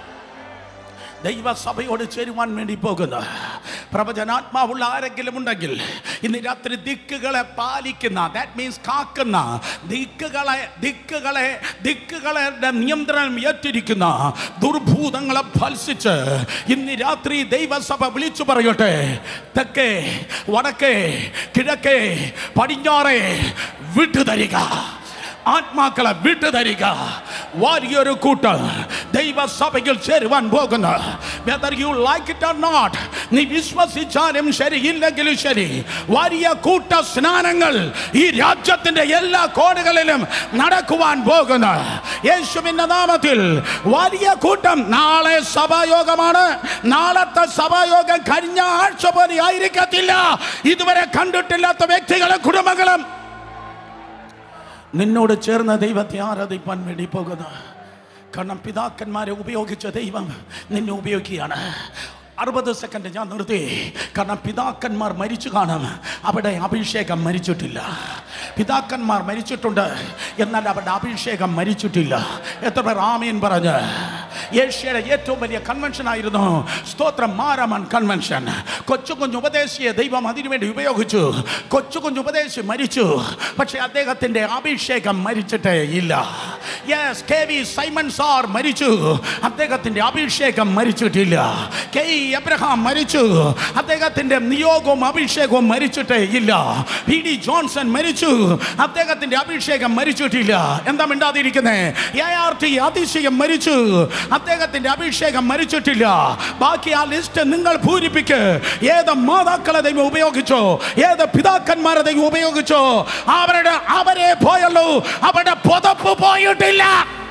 ദൈവസഭയോട് ചേരുവാൻ വേണ്ടി പോകുന്ന പ്രവചനാത്മാവുള്ള ആരെങ്കിലും ഉണ്ടെങ്കിൽ ഇന്ന് രാത്രി ദിക്കുകളെ പാലിക്കുന്ന ദാറ്റ് മീൻസ് കാക്കുന്ന ദിക്കുകളെ ദിക്കുകളെ ദിക്കുകളുടെ നിയന്ത്രണം ഏറ്റിരിക്കുന്ന ദുർഭൂതങ്ങളെ ഫൽസിച്ച് ഇന്ന് രാത്രി ദൈവസഭ വിളിച്ചു പറയട്ടെ തെക്കേ വടക്കേ കിഴക്കേ പടിഞ്ഞാറേ വിട്ടുതരിക ആത്മാക്കളെ വിട്ടുതരിക വലിയൊരു കൂട്ടം ദൈവസഭയിൽ ചേരുവാൻ പോകുന്നു whether you like it or not നീ വിശ്വസിച്ചാലും ശരി ഇല്ലെങ്കിലും ശരി വലിയ കൂട്ട സ്നാനങ്ങൾ ഈ രാജ്യത്തിന്റെ എല്ലാ കോണുകളിലും നടക്കുവാൻ പോകുന്നു യേശുവിന്റെ നാമത്തിൽ വലിയ കൂട്ടം നാളെ സഭായോഗമാണ് നാളത്തെ സഭായോഗം കഴിഞ്ഞ ആഴ്ച പോലെ ആയിരിക്കത്തില്ല ഇതുവരെ കണ്ടിട്ടില്ലാത്ത വ്യക്തികളും കുടുംബങ്ങളും നിന്നോട് ചേർന്ന് ദൈവത്തെ ആരാധിപ്പാൻ വേണ്ടി പോകുന്നു കാരണം പിതാക്കന്മാരെ ഉപയോഗിച്ച ദൈവം നിന്നെ ഉപയോഗിക്കുകയാണ് അറുപത് സെക്കൻഡ് ഞാൻ നിർത്തി കാരണം പിതാക്കന്മാർ മരിച്ചു കാണും അവിടെ അഭിഷേകം മരിച്ചിട്ടില്ല പിതാക്കന്മാർ മരിച്ചിട്ടുണ്ട് എന്നാൽ അവരുടെ അഭിഷേകം മരിച്ചിട്ടില്ല എത്ര പേർ ആമീൻ പറഞ്ഞ് ഏഷ്യയുടെ ഏറ്റവും വലിയ കൺവെൻഷൻ ആയിരുന്നു സ്തോത്രം മാരമൺ കൺവെൻഷൻ കൊച്ചു കുഞ്ഞു ഉപദേശിയെ ദൈവം അതിനുവേണ്ടി ഉപയോഗിച്ചു കൊച്ചു കുഞ്ഞു ഉപദേശി മരിച്ചു പക്ഷേ അദ്ദേഹത്തിന്റെ അഭിഷേകം മരിച്ചിട്ടേ ഇല്ല yes K V Simon sir മരിച്ചു അദ്ദേഹത്തിന്റെ അഭിഷേകം മരിച്ചിട്ടില്ല കെ ഇ എബ്രഹാം മരിച്ചു അദ്ദേഹത്തിന്റെ നിയോഗവും അഭിഷേകവും മരിച്ചിട്ടേ ഇല്ല പി ഡി ജോൺസൺ മരിച്ചു അദ്ദേഹത്തിന്റെ അഭിഷേകം മരിച്ചിട്ടില്ല എന്താ മിണ്ടാതിരിക്കുന്നേ എ ആർ ടി അതിശയം മരിച്ചു അദ്ദേഹത്തിന്റെ അഭിഷേകം മരിച്ചിട്ടില്ല ബാക്കി ആ ലിസ്റ്റ് നിങ്ങൾ പൂരിപ്പിക്ക് ഏത് മാതാക്കളെ ദൈവം ഉപയോഗിച്ചോ ഏത് പിതാക്കന്മാരെ ദൈവം ഉപയോഗിച്ചോ അവരുടെ അവരെ പോയുള്ളൂ അവരുടെ പുതപ്പ് പോയിട്ടില്ല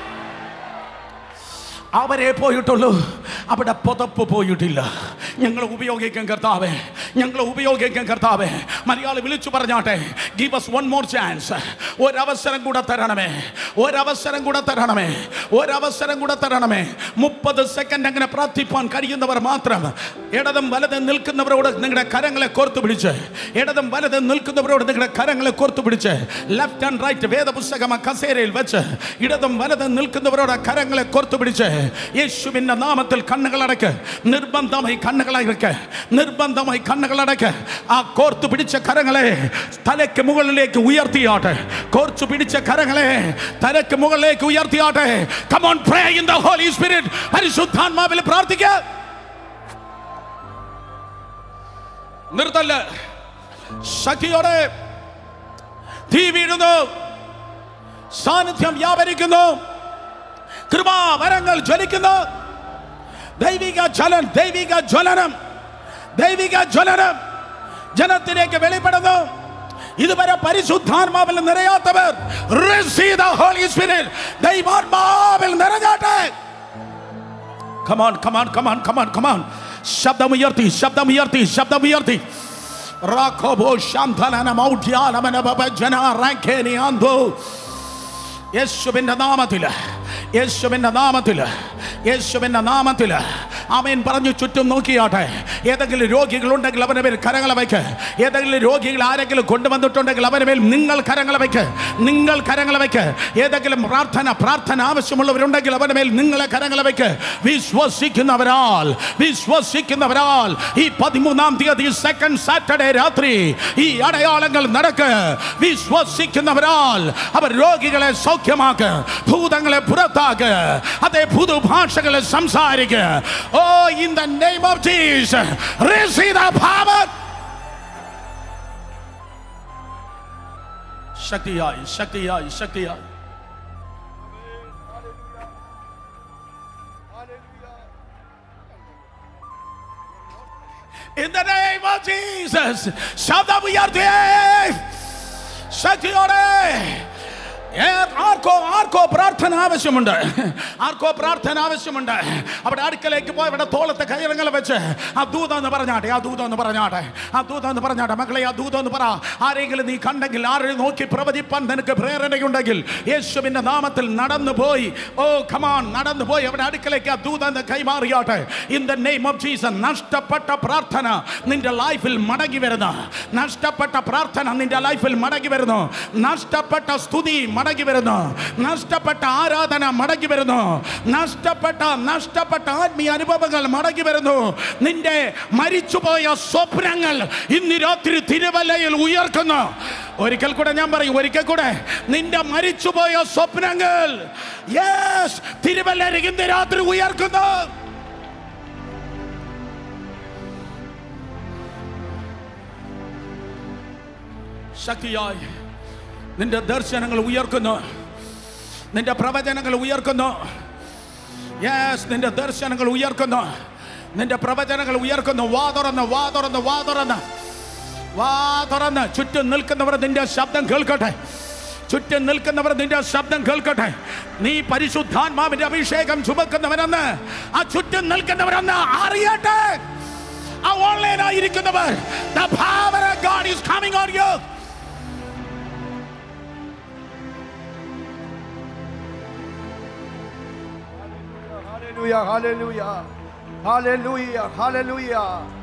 അവരെ പോയിട്ടുള്ളൂ അവിടെ പുതപ്പ് പോയിട്ടില്ല ഞങ്ങൾ ഉപയോഗിക്കാൻ കർത്താവേ ഞങ്ങൾ ഉപയോഗിക്കാൻ കർത്താവേ മലയാളി വിളിച്ചു പറഞ്ഞാട്ടെ give us one more chance ഒരവസരം കൂടെ തരണമേ ഒരവസരം കൂടെ തരണമേ ഒരവസരം കൂടെ തരണമേ മുപ്പത് സെക്കൻഡ് അങ്ങനെ പ്രാർത്ഥിപ്പാൻ കഴിയുന്നവർ മാത്രം ഇടതും വലതും നിൽക്കുന്നവരോട് നിങ്ങളുടെ കരങ്ങളെ കോർത്തു പിടിച്ച് ഇടതും വലതും നിൽക്കുന്നവരോട് നിങ്ങളുടെ കരങ്ങളെ കോർത്തു പിടിച്ച് ലെഫ്റ്റ് ആൻഡ് റൈറ്റ് വേദപുസ്തകം ആ കസേരയിൽ വെച്ച് ഇടതും വലതും നിൽക്കുന്നവരോട് ആ കരങ്ങളെ കോർത്തു പിടിച്ച് യേശുവിൻ്റെ നാമത്തിൽ കണ്ണുകളടക്ക് നിർബന്ധമായി കണ്ണുകളടക്ക് നിർബന്ധമായി കണ്ണുകളടക്ക് ആ കോർത്തു പിടിച്ച കരങ്ങളെ തലയ്ക്ക് മുകളിലേക്ക് ഉയർത്തിയാട്ടെ കോർച്ചു പിടിച്ച കരങ്ങളെ തലയ്ക്ക് മുകളിലേക്ക് ഉയർത്തിയാട്ടെ come on pray in the Holy Spirit പരിശുദ്ധാത്മാവിൽ പ്രാർത്ഥിക്കുക നിർത്തല്ല ശക്തിയോടെ തീ വീഴുന്നു സാന്നിധ്യം വ്യാപരിക്കുന്നു കൃപാവരങ്ങൾ ജ്വലിക്കുന്നു ദൈവിക ജ്വലൻ ദൈവിക ജ്വലനം ദൈവിക ജ്വലനം ജനത്തിലേക്ക് വെളിപ്പെടുന്നു ഇതുവരെ പരിശുദ്ധാത്മാവിൽ നിറയാത്തവർ receive the Holy Spirit. ദൈവാത്മാവിൽ നിറഞ്ഞാട്ടെ come on come on come on come on come on ശബ്ദമുയർത്തി ശബ്ദമുയർത്തി ശബ്ദമുയർത്തി റാഖോബോ ശാന്തലന മൗഢ്യാലമന ബബജന റാഖേനി ആന്തോ യേശുവിൻ്റെ നാമത്തിൽ യേശുവിൻ്റെ നാമത്തിൽ യേശുവിൻ്റെ നാമത്തിൽ ആമേൻ പറഞ്ഞു ചുറ്റും നോക്കിയാട്ടെ ഏതെങ്കിലും രോഗികളുണ്ടെങ്കിൽ അവൻ്റെ മേൽ കരങ്ങളെ വയ്ക്ക് ഏതെങ്കിലും രോഗികൾ ആരെങ്കിലും കൊണ്ടുവന്നിട്ടുണ്ടെങ്കിൽ അവൻ്റെ മേൽ നിങ്ങൾ കരങ്ങളെ വയ്ക്ക് നിങ്ങൾ കരങ്ങളെ വയ്ക്ക് ഏതെങ്കിലും പ്രാർത്ഥന പ്രാർത്ഥന ആവശ്യമുള്ളവരുണ്ടെങ്കിൽ അവൻ്റെ മേൽ നിങ്ങളെ കരങ്ങളെ വയ്ക്ക് വിശ്വസിക്കുന്നവരാൽ വിശ്വസിക്കുന്നവരാൽ ഈ പതിമൂന്നാം തീയതി സെക്കൻഡ് സാറ്റർഡേ രാത്രി ഈ അടയാളങ്ങൾ നടക്ക് വിശ്വസിക്കുന്നവരാൽ അവർ രോഗികളെ സൗഖ്യമാക്ക് ഭൂതങ്ങളെ പുറത്താക്ക് അതേ പുതുഭാഷകളെ സംസാരിക്ക് ഓ in the name of Jesus receive the power ശക്തിയായി ശക്തിയായി ശക്തിയായി In the name of Jesus, ശബ്ദം ഉയർത്തി ശക്തിയോടെ ഏ, ആർക്കോ ആർക്കോ പ്രാർത്ഥന ആവശ്യമുണ്ട് ആർക്കോ പ്രാർത്ഥന ആവശ്യമുണ്ട് അവിടെ അടുക്കലേക്ക് പോയി അവിടെ തോളത്തെ കയറങ്ങൾ വെച്ച് ആ ദൂതം എന്ന് പറഞ്ഞാട്ടെ ആ ദൂതം എന്ന് പറഞ്ഞാട്ടെ ആ ദൂതം എന്ന് പറഞ്ഞാട്ടെ മക്കളെ ആ ദൂതം എന്ന് പറ ആരെങ്കിലും നീ കണ്ടെങ്കിൽ ആരെയും നോക്കി പ്രവചിപ്പാൻ നിനക്ക് പ്രേരണയുണ്ടെങ്കിൽ യേശുവിന്റെ നാമത്തിൽ നടന്നു പോയി ഓ കമാൺ നടന്നു പോയി അവിടെ അടുക്കലേക്ക് ആ ദൂതം എന്ന് കൈമാറിയാട്ടെ in the name of Jesus നഷ്ടപ്പെട്ട പ്രാർത്ഥന നിന്റെ ലൈഫിൽ മടങ്ങി വരുന്നു നഷ്ടപ്പെട്ട പ്രാർത്ഥന നിന്റെ ലൈഫിൽ മടങ്ങി വരുന്നു നഷ്ടപ്പെട്ട സ്തുതി മടങ്ങി വരുന്നു നഷ്ടപ്പെട്ട ആരാധന മടങ്ങി വരുന്നു നഷ്ടപ്പെട്ട നഷ്ടപ്പെട്ട ആത്മീയ അനുഭവങ്ങൾ മടങ്ങി വരുന്നു നിന്റെ മരിച്ചുപോയ സ്വപ്നങ്ങൾ ഇന്ന് രാത്രി തിരുവല്ലയിൽ ഉയർക്കുന്നു ഒരിക്കൽ കൂടെ ഞാൻ പറയും ഒരിക്കൽ കൂടെ നിന്റെ മരിച്ചുപോയ സ്വപ്നങ്ങൾ യെസ് തിരുവല്ലയിൽ ഇന്ന് രാത്രി ഉയർക്കുന്നു ശക്തിയായി നിന്റെ ദർശനങ്ങൾ ഉയർക്കുന്നു നിന്റെ പ്രവചനങ്ങൾ ഉയർക്കുന്നു യെസ് നിന്റെ ദർശനങ്ങൾ ഉയർക്കുന്നു നിന്റെ പ്രവചനങ്ങൾ ഉയർക്കുന്നു വാ തുറന്ന് വാ തുറന്ന് വാ തുറന്ന് വാ തുറന്ന് ചുറ്റും നിൽക്കുന്നവർ നിന്റെ ശബ്ദം കേൾക്കട്ടെ ചുറ്റും നിൽക്കുന്നവർ നിന്റെ ശബ്ദം കേൾക്കട്ടെ നീ പരിശുദ്ധാത്മാവിന്റെ അഭിഷേകം ചുമക്കുന്നവരെന്ന് ആ ചുറ്റും നിൽക്കുന്നവരെന്ന് അറിയട്ടെ ആ ഓൺലൈനായിരിക്കുന്നവർ the power of God is coming on you Hallelujah, hallelujah, hallelujah, hallelujah.